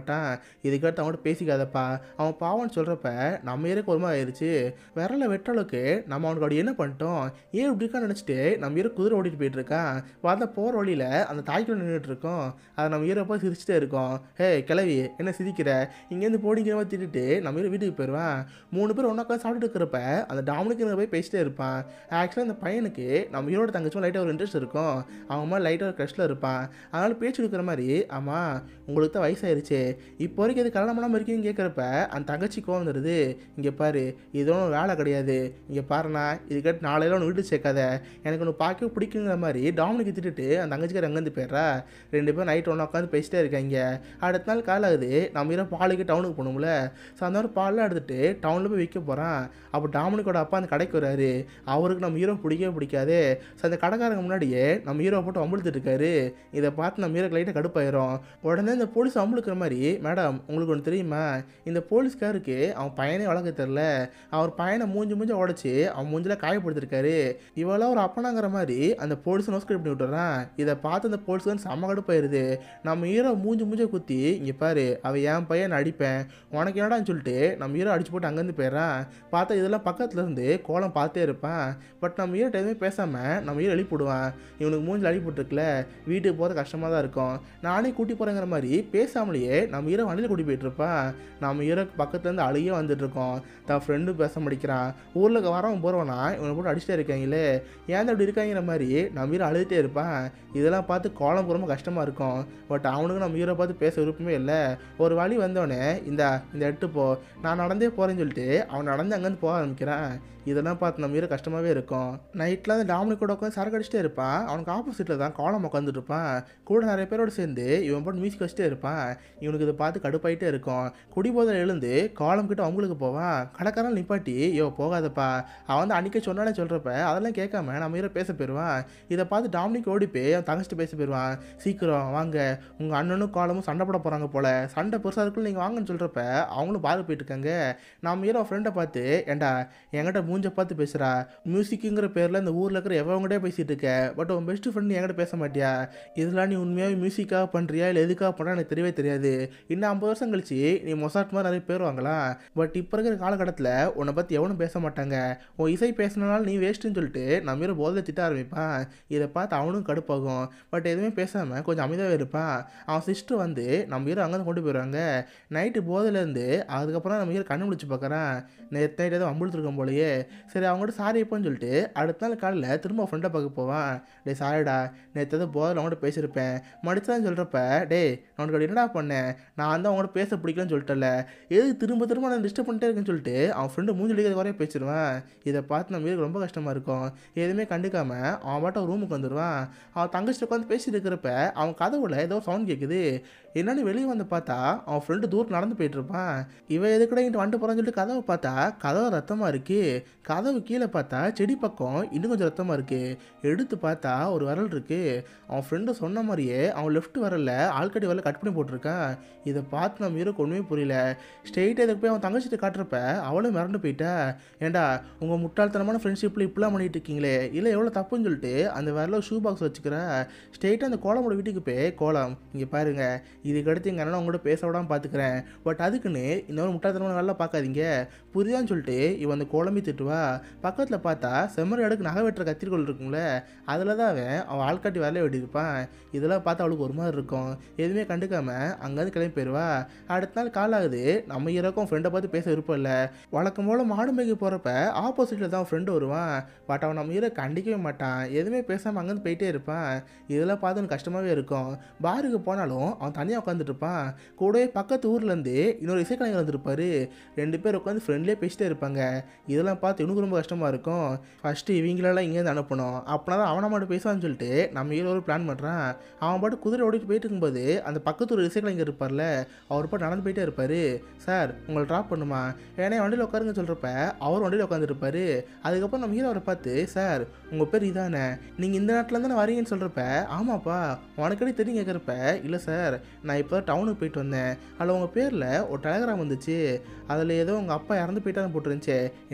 A: மாட்டான் இதுக்கடுத்து அவன்கிட்ட பேசிக்காதப்பா அவன் பாவம்னு சொல்கிறப்ப நம்ம ஏருக்கு ஒரு மாதிரி ஆயிடுச்சு விரல வெட்ட அளவுக்கு நம்ம அவனுக்கு அப்படி என்ன பண்ணிட்டோம் ஏன் இப்படி இருக்கா நினச்சிட்டு நம்ம ஈர குதிரை ஓடிட்டு போயிட்டு இருக்கான் வந்த போகிற வழியில் அந்த தாய்க்குள்ள நின்றுட்டு இருக்கோம் அதை நம்ம ஈரை போய் சிரிச்சுட்டே இருக்கோம் ஹே கிளவி என்ன சிரிக்கிற இங்கேருந்து போடிங்கிற மாதிரி திட்டுட்டு நம்ம ஈர வீட்டுக்கு போயிடுவான் மூணு பேர் ஒன்றா உட்காந்து சாப்பிட்டு இருக்கிறப்ப அந்த டாமினிக்கு போய் பேசிட்டே இருப்பான் ஆக்சுவலாக அந்த பையனுக்கு நம்ம ஈரோட தங்கச்சும் லைட்டாக ஒரு இன்ட்ரெஸ்ட் இருக்கும் அவன் மாதிரி லைட்டாக ஒரு க்ரஷில் இருப்பான் அதனால பேச்சு கொடுக்குற மாதிரி ஆமாம் உங்களுக்கு தான் வயசாயிருச்சு இப்போ வரைக்கும் இது கல்யாணம் பண்ணாமல் இருக்கீங்கன்னு கேட்குறப்ப அந்த தங்கச்சி கோவம் வந்துடுது இங்கே பாரு இது ஒன்றும் வேலை கிடையாது இங்கே பாருண்ணா இதுக்கிட்ட நாளையில ஒன்று வீட்டு சேர்க்காத எனக்கு ஒன்று பார்க்கவே பிடிக்குங்கிற மாதிரி டாமினிக்கு திட்டுட்டு அந்த தங்கச்சிக்கார அங்கேருந்து போயிடுறா ரெண்டு பேரும் நைட் ஒன்றா உட்காந்து பேசிட்டே இருக்காங்க அடுத்த நாள் காலை ஆகுது நம்ம இரவு பாலுக்கு டவுனுக்கு போகணும்ல ஸோ அந்த மாதிரி பால்லாம் எடுத்துட்டு டவுனில் போய் விற்க போகிறான் அப்போ டாமினிக்கோட அப்பா அந்த கடைக்கு வராரு அவருக்கு நம்ம ஹீரோ பிடிக்கவே பிடிக்காது ஸோ அந்த கடைக்காரங்க முன்னாடியே நம்ம ஹீரோ போட்டு அம்புழுத்துட்டு இருக்காரு இதை பார்த்து நம்ம ஹீரோக்கு லைட்டாக கடுப்பாயிரும் உடனே இந்த போலீஸ் அம்புழுக்கிற மாதிரி மேடம் உங்களுக்கு ஒன்று தெரியுமா இந்த போலீஸ்காருக்கு அவன் பையனே வளர்க்க தெரில அவர் பையனை மூஞ்சி மூஞ்சி உடச்சி அவன் மூஞ்சில காயப்படுத்திருக்காரு இவெல்லாம் ஒரு அப்பனாங்கிற மாதிரி அந்த போலீஸை நோஸ்கரி பண்ணி விட்டுறான் இதை பார்த்து அந்த போலீஸ் வந்து செம்ம கடுப்பாயிருது நம்ம ஹீரோ மூஞ்சி மூஞ்ச குத்தி இங்கே பாரு அவன் என் பையன் நான் அடிப்பேன் உனக்கு என்னடான்னு சொல்லிட்டு நம்ம ஹீரோ அடிச்சு போட்டு அங்கேருந்து போயிடுறான் பார்த்தா இதெல்லாம் பக்கத்துல இருந்து கோலம் பார்த்தே இருப்பான் பட் நம்ம ஹீரோ எதுவுமே பேசாமல் நம்ம ஹீரோ எழுப்பிடுவான் இவனுக்கு மூஞ்சில் அடிபட்டுருக்குல வீட்டுக்கு போகிறது கஷ்டமாக தான் இருக்கும் நானே கூட்டி போகிறேங்கிற மாதிரி பேசாமலேயே நம்ம ஹீரோ வண்டியில் கூட்டி போயிட்டு இருப்பான் நம்ம ஹீரோக்கு பக்கத்துலேருந்து அழுகியே வந்துட்டு இருக்கோம் தான் ஃப்ரெண்டும் பேச முடிக்கிறான் ஊரில் வரவன் போகிறவனா இவனை போட்டு அடிச்சிட்டே இருக்காங்களே ஏன் இப்படி இருக்காங்கிற மாதிரி நம்ம ஹீரோ அழுதுகிட்டே இருப்பான் இதெல்லாம் பார்த்து கோலம் போகிறோம் கஷ்டமாக இருக்கும் பட் அவனுக்கு நம்ம ஹீரோ பார்த்து பேச விருப்பமே இல்லை ஒரு வழி வந்தோடனே இந்த இந்த எட்டு போ நான் நடந்தே போகிறேன்னு சொல்லிட்டு அவன் நடந்து அங்கேருந்து போக ஆரம்பிக்கிறான் இதெல்லாம் பார்த்து நம்ம ஹீரோ கஷ்டமாகவே இருக்கும் நைட்டில் அந்த டாமினிக் கூட உட்காந்து சரக்கு அடிச்சிட்டே இருப்பான் அவனுக்கு ஆப்போசிட்டில் தான் கோலம் உட்காந்துட்டு இருப்பான் கூட நிறைய பேரோட சேர்ந்து இவன் போட்டு மியூசிக் வச்சுட்டே இருப்பான் இவனுக்கு இதை பார்த்து கடுப்பாயிட்டே இருக்கும் குடிபோதையில் எழுந்து கோலம் கிட்ட அவங்களுக்கு போவான் கடைக்காரன் நிப்பாட்டி யோ போகாதப்பா அவன் வந்து அன்றைக்கி சொன்னானே சொல்கிறப்ப அதெல்லாம் கேட்காம நம்ம ஹீரோ பேச போயிடுவான் இதை பார்த்து டாமினிக் ஓடி போய் அவன் தங்கச்சிட்டு பேச போயிடுவான் சீக்கிரம் வாங்க உங்கள் அண்ணனும் காலமும் சண்டை போட போகிறாங்க போல சண்டை பெருசாக இருக்குன்னு நீங்கள் வாங்கன்னு சொல்கிறப்ப அவங்களும் பாரு போயிட்டு இருக்காங்க நம்ம ஹீரோ ஃப்ரெண்டை பார்த்து ஏண்டா என்கிட்ட மூஞ்ச பார்த்து பேசுகிறா மியூசிக்குங்கிற பேரில் இந்த ஊரில் இருக்கிற எவங்கிட்டே பேசிகிட்டு இருக்க பட் உன் பெஸ்ட் ஃப்ரெண்ட் என்கிட்ட பேச மாட்டியா இதெல்லாம் நீ உண்மையாகவே மியூசிக்காக பண்ணுறியா இல்லை எதுக்காக பண்ணுறா எனக்கு தெரியவே தெரியாது இன்னும் ஐம்பது வருஷம் கழிச்சு நீ மொசாட் மாதிரி நிறைய பேர் வாங்கலாம் பட் இப்போ இருக்கிற காலகட்டத்தில் உன்னை பற்றி எவனும் பேச மாட்டாங்க உன் இசை பேசினாலும் நீ வேஸ்ட்டுன்னு சொல்லிட்டு நம்ம ஹீரோ போதை திட்ட ஆரம்பிப்பான் இதை பார்த்து அவனும் கடுப்பாகும் பட் எதுவுமே பேசாமல் கொஞ்சம் அமைதியாகவே இருப்பான் அவன் சிஸ்டர் வந்து நம்ம ஹீரோ அங்கே கொண்டு போயிடுவாங்க நைட்டு போதையிலேருந்து அதுக்கப்புறம் நம்ம ஹீரோ கண்ணு முடிச்சு பார்க்குறான் நேற்று நைட் ஏதோ அம்புழுத்துருக்கோம் போலயே சரி அவங்ககிட்ட சாரி எப்போன்னு சொல்லிட்டு அடுத்த நாள் காலையில் திரும்ப ஃப்ரெண்டை பார்க்க போவான் டே சாரிடா நேற்று ஏதோ போதில் அவங்கள்ட்ட பேசியிருப்பேன் மடிச்சான்னு சொல்கிறப்ப டே நான் உனக்கு என்னடா பண்ணேன் நான் வந்து அவங்கள்ட்ட பேச பிடிக்கலன்னு சொல்லிட்டல எதுக்கு திரும்ப திரும்ப நான் டிஸ்டர்ப் பண்ணிட்டே இருக்கேன்னு சொல்லிட்டு அவன் ஃப்ரெண்டு மூஞ்சி அடிக்கிறது வரையும் பேசிடுவான் இதை பார்த்து நம்ம வீட்டுக்கு ரொம்ப கஷ்டமாக இருக்கும் எதுவுமே கண்டுக்காம அவன் பாட்ட ரூமுக்கு வந்துடுவான் அவன் தங்கச்சி உட்காந்து பேசிட்டு இருக்கிறப்ப அவன் கதவுல ஏதோ சவுண்ட் கேட்குது என்னன்னு வெளியே வந்து பார்த்தா அவன் ஃப்ரெண்டு தூரம் நடந்து போயிட்டு இருப்பான் இவன் எதுக்கூட இங்கிட்டு வந்துட்டு போகிறான்னு சொல்லிட்டு கதவை பார்த்தா கதவு ரத்தமாக இருக்கு கதவு கீழே பார்த்தா செடி பக்கம் இன்னும் கொஞ்சம் ரத்தமாக இருக்கு எடுத்து பார்த்தா ஒரு விரல் இருக்கு அவன் ஃப்ரெண்டு சொன்ன மாதிரியே அவன் லெஃப்ட் வரல ஆள்கடி வரல கட் பண்ணி போட்டிருக்கான் இதை பார்த்து நம்ம ஹீரோக்கு ஒன்றுமே புரியல ஸ்ட்ரெயிட்டாக இதுக்கு போய் அவன் தங்கச்சிட்டு காட்டுறப்ப அவளும் மிரண்டு போயிட்டா ஏண்டா உங்கள் முட்டாள்தனமான ஃப்ரெண்ட்ஷிப்பில் இப்படிலாம் பண்ணிட்டு இருக்கீங்களே இல்லை எவ்வளோ தப்புன்னு சொல்லிட்டு அந்த விரல ஷூ பாக்ஸ் வச்சுக்கிறா ஸ்ட்ரெயிட்டாக அந்த கோலமோட வீட்டுக்கு போய் கோலம் இங்கே பாருங்க இதுக்கடுத்து எங்கள் அண்ணன் உங்கள்கிட்ட பேச விடாமல் பார்த்துக்கிறேன் பட் அதுக்குன்னு இன்னொரு முட்டாள்தனமான வேலை பார்க்காதீங்க புரியான்னு சொல்லிட்டு இவன் அந்த கோலம்பி திட்டுவா பக்கத்தில் பார்த்தா செம்மறி அடுக்கு நகை வெட்டுற கத்திரிக்கோள் இருக்குங்களே அதில் தான் அவன் அவன் ஆள்காட்டி வேலையை வெட்டியிருப்பான் இதெல்லாம் பார்த்து அவளுக்கு ஒரு மாதிரி இருக்கும் எதுவுமே கண்டுக்காம அங்கேருந்து கிளம்பி போயிடுவா அடுத்த நாள் கால் ஆகுது நம்ம ஹீரோக்கும் ஃப்ரெண்டை பார்த்து பேச விருப்பம் இல்லை வழக்கம் போல் மாடு மேய்க்க போகிறப்ப ஆப்போசிட்டில் தான் ஃப்ரெண்டு வருவான் பட் அவன் நம்ம ஹீரோ கண்டிக்கவே மாட்டான் எதுவுமே பேசாமல் அங்கேருந்து போயிட்டே இருப்பான் இதெல்லாம் பார்த்து எனக்கு கஷ்டமாகவே இருக்கும் பாருக்கு போனாலும் அவன் தனியாக உட்காந்துட்டு இருப்பான் கூடவே பக்கத்து ஊர்லேருந்து இன்னொரு இசைக்கலைஞர் வந்திருப்பாரு ரெண்டு பேர் உட்காந்து ஃப்ரெண்ட்லேயே பேசிட்டே இருப்பாங்க இதெல்லாம் பார்த்து இவனுக்கு ரொம்ப கஷ்டமாக இருக்கும் ஃபஸ்ட்டு இவங்களெல்லாம் இங்கேருந்து அனுப்பணும் அப்படின்னா தான் அவனை மட்டும் பேசுவான்னு சொல்லிட்டு நம்ம ஹீரோ ஒரு பிளான் பண்ணுறான் அவன் பாட்டு குதிரை ஓடிட்டு போயிட்டு இருக்கும்போது அந்த பக்கத்து ஒரு இசைக்கலைஞர் இருப்பார்ல அவர் பாட்டு நடந்து போயிட்டே இருப்பார் சார் உங்களை ட்ராப் பண்ணுமா ஏன்னா வண்டியில் உட்காருங்க சொல்கிறப்ப அவர் வண்டியில் உட்காந்துருப்பாரு அதுக்கப்புறம் நம்ம ஹீரோ அவரை பார்த்து சார் உங்கள் பேர் இதானே நீங்கள் இந்த நாட்டில் தானே வரீங்கன்னு சொல்கிறப்ப ஆமாப்பா உனக்கடி தெரியும் கேட்குறப்ப இல்லை சார் நான் இப்போ டவுனுக்கு போயிட்டு வந்தேன் அதில் உங்கள் பேரில் ஒரு டெலகிராம் வந்துச்சு அதில் ஏதோ உங்கள் அப்பா இறந்து போயிட்டான்னு போட்டுருந்துச்சு என்னது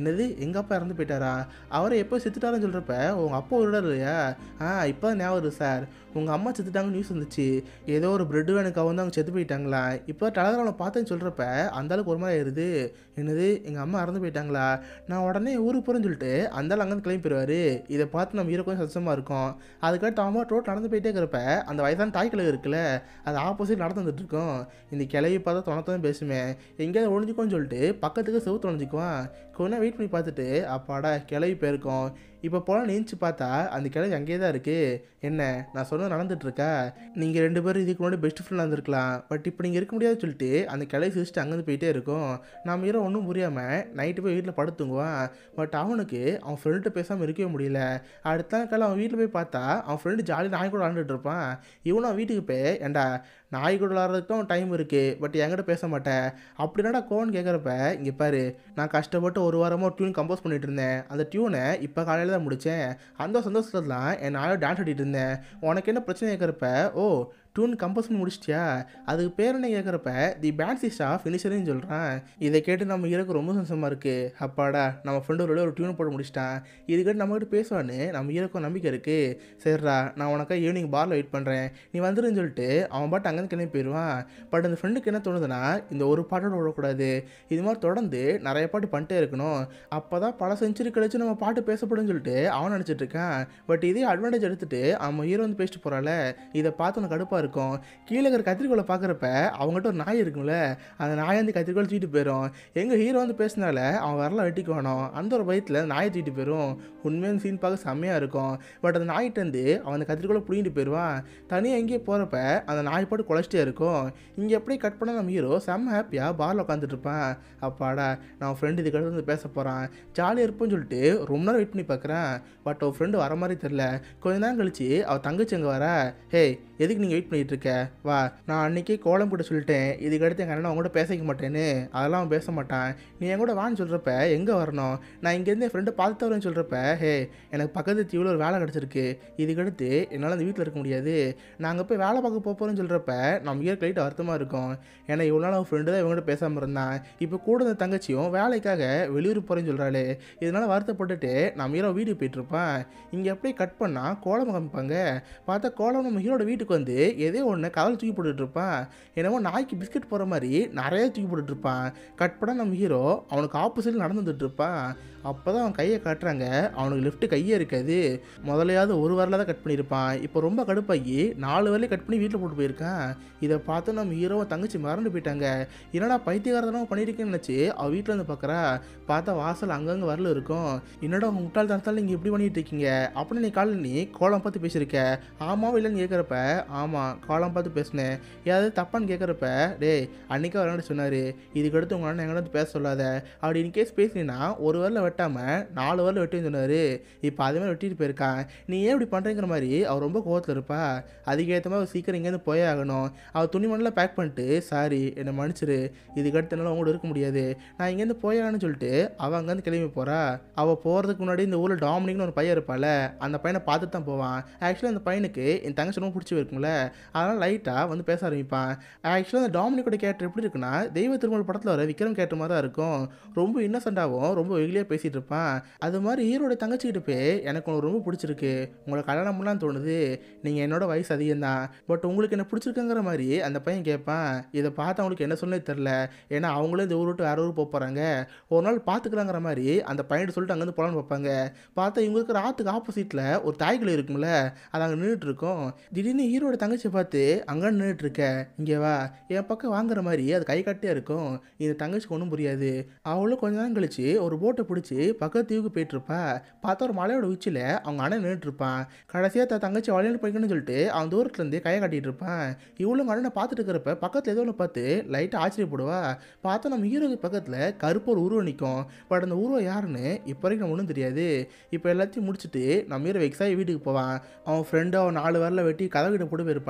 A: எங்கள் அப்பா இறந்து போயிட்டாரா அவரை எப்போ செத்துட்டாருன்னு சொல்கிறப்ப உங்கள் அப்பா ஒரு இல்லையா ஆ இப்போ ஞாபகம் வருது சார் உங்கள் அம்மா செத்துட்டாங்கன்னு நியூஸ் வந்துச்சு ஏதோ ஒரு பிரெட் வேனுக்கு வந்து அவங்க செத்து போயிட்டாங்களா இப்போ டெலகிராமில் பார்த்தேன்னு சொல்கிறப்ப அந்த அளவுக்கு ஒரு மாதிரி ஆயிருது என்னது எங்கள் அம்மா இறந்து போயிட்டாங்களா நான் உடனே ஊருக்கு போகிறேன்னு சொல்லிட்டு அந்த ஆள் அங்கேருந்து கிளம்பி போயிடுவாரு இதை பார்த்து நம்ம ஹீரோ கொஞ்சம் சத்தமாக இருக்கும் அதுக்கடுத்து அவன் ரோட் நடந்து போயிட்டே இருக்கிறப்ப அந்த வயசான தாய் கிழவு இருக்குல்ல அது ஆப்போசிட் நடந்து வந்துட்டு இருக்கும் இந்த கிளவி பார்த்தா தொணத்தான் பேசுமே எங்கேயாவது ஒழிஞ்சிக்கோன்னு சொல்லிட்டு பக்கத்துக்கு செவுத்து ஒழிஞ்சிக்குவான் கொஞ்ச நேரம் வெயிட் பண்ணி பார்த்துட்டு அப்பாடா கிளவி போயிருக்கோம் இப்போ போல நீச்சு பார்த்தா அந்த கிளவி அங்கேயே தான் இருக்குது என்ன நான் சொன்னது நடந்துட்டு இருக்கா நீங்கள் ரெண்டு பேரும் இதுக்கு முன்னாடி பெஸ்ட் ஃப்ரெண்டாக இருந்திருக்கலாம் பட் இப்போ நீங்கள் இருக்க முடியாதுன்னு சொல்லிட்டு அந்த கிளவி சிரிச்சுட்டு அங்கேருந்து போயிட்டே இருக்கும் நம்ம ஹீரோ ஒன்றும் புரியாமல் நைட்டு போய் வீட்டில் படுத்துங்குவான் பட் அவனுக்கு அவன் ஃப்ரெண்ட்டு பேசாமல் இருக்கவே முடியல அடுத்த நாள் காலை அவன் வீட்டில் போய் பார்த்தா அவன் ஃப்ரெண்டு ஜாலியாக நாய் கூட விளாண்டுட்டு இருப்பான் இவனும் அவன் வீட்டுக்கு போய் ஏண்டா நாய் கூட விளாட்றதுக்கும் அவன் டைம் இருக்குது பட் என்கிட்ட பேச மாட்டேன் அப்படின்னாடா கோன்னு கேட்குறப்ப இங்கே பாரு நான் கஷ்டப்பட்டு ஒரு வாரமாக டியூன் கம்போஸ் பண்ணிட்டு இருந்தேன் அந்த டியூனை இப்போ காலையில் தான் முடித்தேன் அந்த சந்தோஷத்தில் தான் என் நாயோட டான்ஸ் ஆடிட்டு இருந்தேன் உனக்கு என்ன பிரச்சனை கேட்குறப்ப ஓ டியூன் கம்போஸ் பண்ணி முடிச்சிட்டியா அதுக்கு பேர் என்ன கேட்குறப்ப தி பேன்சி ஸ்டாஃப் ஃபினிஷர்னு சொல்கிறான் இதை கேட்டு நம்ம ஹீரோக்கு ரொம்ப சந்தோஷமாக இருக்குது அப்பாடா நம்ம ஃப்ரெண்டு ஒரு ஒரு டியூன் போட்டு முடிச்சிட்டான் இதுக்கிட்ட நம்மகிட்ட பேசுவான்னு நம்ம ஹீரோக்கும் நம்பிக்கை இருக்குது சரிடா நான் உனக்கு ஈவினிங் பாரில் வெயிட் பண்ணுறேன் நீ வந்துருன்னு சொல்லிட்டு அவன் பாட்டு அங்கேருந்து கிளம்பி போயிடுவான் பட் அந்த ஃப்ரெண்டுக்கு என்ன தோணுதுன்னா இந்த ஒரு பாட்டோட விடக்கூடாது இது மாதிரி தொடர்ந்து நிறைய பாட்டு பண்ணிட்டே இருக்கணும் அப்போ தான் பல செஞ்சுரி கழிச்சு நம்ம பாட்டு பேசப்படும்னு சொல்லிட்டு அவன் நினச்சிட்டு இருக்கான் பட் இதே அட்வான்டேஜ் எடுத்துட்டு அவன் ஹீரோ வந்து பேசிட்டு போகிறால இதை பார்த்து உனக்கு கடுப்பாக இருக்கும் கீழே இருக்கிற கத்திரிக்கோலை பார்க்குறப்ப அவங்ககிட்ட ஒரு நாய் இருக்கும்ல அந்த நாயை வந்து கத்திரிக்கோள் தூக்கிட்டு போயிடும் எங்கள் ஹீரோ வந்து பேசினால அவன் வரல வெட்டிக்குவானோ அந்த ஒரு பயத்தில் நாயை தூக்கிட்டு போயிடும் உண்மையான சீன் பார்க்க செம்மையாக இருக்கும் பட் அந்த நாய்கிட்டேருந்து அவன் அந்த கத்திரிக்கோலை பிடிங்கிட்டு போயிடுவான் தனியாக எங்கேயே போகிறப்ப அந்த நாய் பாட்டு குழச்சிட்டே இருக்கும் இங்கே எப்படி கட் பண்ண நம்ம ஹீரோ செம்ம ஹாப்பியாக பாரில் உட்காந்துட்டு இருப்பான் அப்பாடா நான் ஃப்ரெண்டு இதுக்கு வந்து பேச போகிறான் ஜாலியாக இருப்போம்னு சொல்லிட்டு ரொம்ப நேரம் வெயிட் பண்ணி பார்க்குறேன் பட் அவன் ஃப்ரெண்டு வர மாதிரி தெரில கொஞ்ச நேரம் கழிச்சு அவள் தங்கச்சி அங்கே வர ஹேய் எதுக்கு நீங்கள் வெயிட் பண்ணிட்டு இருக்க வா நான் அன்னைக்கே கோலம் கூட சொல்லிட்டேன் இதுக்கு அடுத்து எங்கள் அண்ணன் அவங்க கூட பேசிக்க மாட்டேன்னு அதெல்லாம் அவன் பேச மாட்டான் நீ என் கூட வான்னு சொல்கிறப்ப எங்கே வரணும் நான் இங்கேருந்து என் ஃப்ரெண்டை பார்த்து வரேன்னு சொல்கிறப்ப ஹே எனக்கு பக்கத்து தீவில் ஒரு வேலை கிடச்சிருக்கு இதுக்கடுத்து என்னால் அந்த வீட்டில் இருக்க முடியாது நாங்கள் போய் வேலை பார்க்க போக போகிறோன்னு சொல்கிறப்ப நம்ம இயர் லைட் வருத்தமாக இருக்கும் ஏன்னா இவ்வளோ நாள் அவன் ஃப்ரெண்டு தான் இவங்ககிட்ட பேசாமல் இருந்தான் இப்போ கூட இந்த தங்கச்சியும் வேலைக்காக வெளியூர் போகிறேன்னு சொல்கிறாளே இதனால் வருத்தப்பட்டுட்டு நம்ம ஹீரோ வீட்டுக்கு போயிட்டுருப்பான் இங்கே அப்படியே கட் பண்ணால் கோலம் காமிப்பாங்க பார்த்தா கோலம் நம்ம ஹீரோட வீட்டுக்கு வந்து எதே ஒன்று கவலை தூக்கி போட்டுட்டு இருப்பான் என்னமோ நாய்க்கு பிஸ்கட் போகிற மாதிரி நிறைய தூக்கி போட்டுட்டு இருப்பான் கட் பண்ணால் நம்ம ஹீரோ அவனுக்கு ஆப்போசிட் நடந்து வந்துட்டு இருப்பான் அப்போ தான் அவன் கையை காட்டுறாங்க அவனுக்கு லெஃப்ட்டு கையே இருக்காது முதலையாவது ஒரு வரல தான் கட் பண்ணியிருப்பான் இப்போ ரொம்ப கடுப்பாகி நாலு வரலையும் கட் பண்ணி வீட்டில் போட்டு போயிருக்கான் இதை பார்த்து நம்ம ஹீரோவை தங்கச்சி மறந்து போயிட்டாங்க என்னடா பைத்தியகாரத்தனமாக பண்ணியிருக்கேன்னு நினச்சி அவள் வீட்டில் வந்து பார்க்குறா பார்த்தா வாசல் அங்கங்கே வரல இருக்கும் என்னடா உங்கள் முட்டாள் தனத்தால் நீங்கள் இப்படி பண்ணிட்டு இருக்கீங்க அப்படின்னு நீ காலையில் நீ கோலம் பார்த்து பேசியிருக்க ஆமாவா இல்லைன்னு கேட்குறப்ப ஆமாம் கோலம் பார்த்து பேசினேன் ஏதாவது தப்பான்னு கேட்குறப்ப டேய் அன்றைக்கே விளையாண்டு சொன்னார் இதுக்கு அடுத்து உங்கள் அண்ணன் எங்கள்கிட்ட வந்து பேச சொல்லாத அப்படி இன்கேஸ் பேசினா ஒரு வரல வெட்டாமல் நாலு வரல வெட்டின்னு சொன்னார் இப்போ அதே மாதிரி வெட்டிட்டு போயிருக்கான் நீ ஏன் இப்படி பண்ணுறேங்கிற மாதிரி அவர் ரொம்ப கோவத்தில் இருப்பா அதுக்கேற்ற மாதிரி அவர் சீக்கிரம் இங்கேருந்து போயே ஆகணும் அவர் துணிமணிலாம் பேக் பண்ணிட்டு சாரி என்னை மன்னிச்சிரு இதுக்கு அடுத்த நாள் அவங்களோட இருக்க முடியாது நான் இங்கேருந்து போயாகணும்னு சொல்லிட்டு அவள் அங்கேருந்து கிளம்பி போகிறா அவள் போகிறதுக்கு முன்னாடி இந்த ஊரில் டாமினிக்னு ஒரு பையன் இருப்பாள் அந்த பையனை பார்த்துட்டு தான் போவான் ஆக்சுவலாக அந்த பையனுக்கு என் தங்கச்சி ரொம்ப பிடிச்சி இருக்கும்ல அதனால் லைட்டாக வந்து பேச ஆரம்பிப்பான் ஆக்சுவலாக அந்த டாமினிக்கோட கேரக்டர் எப்படி இருக்குன்னா தெய்வ திருமல் படத்தில் வர விக்ரம் கேரக்டர் மாதிரி தான் இருக்கும் ரொம்ப இன்னசென்ட்டாகவும் ரொம்ப வெகுலியாக பேசிகிட்டு இருப்பான் அது மாதிரி ஹீரோட தங்கச்சிக்கிட்ட போய் எனக்கு உனக்கு ரொம்ப பிடிச்சிருக்கு உங்களை கல்யாணம் பண்ணலாம் தோணுது நீங்கள் என்னோட வயசு அதிகம் தான் பட் உங்களுக்கு என்ன பிடிச்சிருக்குங்கிற மாதிரி அந்த பையன் கேட்பான் இதை பார்த்து அவங்களுக்கு என்ன சொல்லவே தெரில ஏன்னா அவங்களும் இந்த ஊர் விட்டு வேற ஊர் போக போகிறாங்க ஒரு நாள் பார்த்துக்கலாங்கிற மாதிரி அந்த பையன்ட்டு சொல்லிட்டு அங்கேருந்து போகலான்னு பார்ப்பாங்க பார்த்தா இவங்க இருக்கிற ஆற்றுக்கு ஆப்போசிட்டில் ஒரு தாய்கள் இருக்கும்ல அது அங்கே நின்றுட்டு இருக்கும் திடீர்னு ஹீரோட தங்கச்சியை பார்த்து அங்கே நின்றுட்டு இருக்க இங்கே வா என் பக்கம் வாங்குற மாதிரி அது கை கட்டியே இருக்கும் இந்த தங்கச்சிக்கு ஒன்றும் புரியாது அவளும் கொஞ்ச நேரம் கழிச்சு ஒரு போட்டை பிடிச்சி பக்கத்து தீவுக்கு போயிட்டு இருப்பா பார்த்தா ஒரு மலையோட உச்சியில் அவங்க அண்ணன் நின்றுட்டு இருப்பான் கடைசியாக த தங்கச்சி விளையாண்டு போய்க்கணும்னு சொல்லிட்டு அவன் தூரத்துலேருந்து கையை காட்டிட்டு இருப்பான் இவளும் அண்ணனை பார்த்துட்டு இருக்கிறப்ப பக்கத்தில் ஏதோ ஒன்று பார்த்து லைட்டாக ஆச்சரியப்படுவா பார்த்தா நம்ம ஹீரோக்கு பக்கத்தில் கருப்பு ஒரு உருவம் நிற்கும் பட் அந்த உருவம் யாருன்னு இப்போ வரைக்கும் ஒன்றும் தெரியாது இப்போ எல்லாத்தையும் முடிச்சுட்டு நம்ம ஹீரோ எக்ஸாகி வீட்டுக்கு போவான் அவன் ஃப்ரெண்டு அவன் நாலு வரல வெட்டி கதவு கிட்ட போட்டு போயிருப்பாள்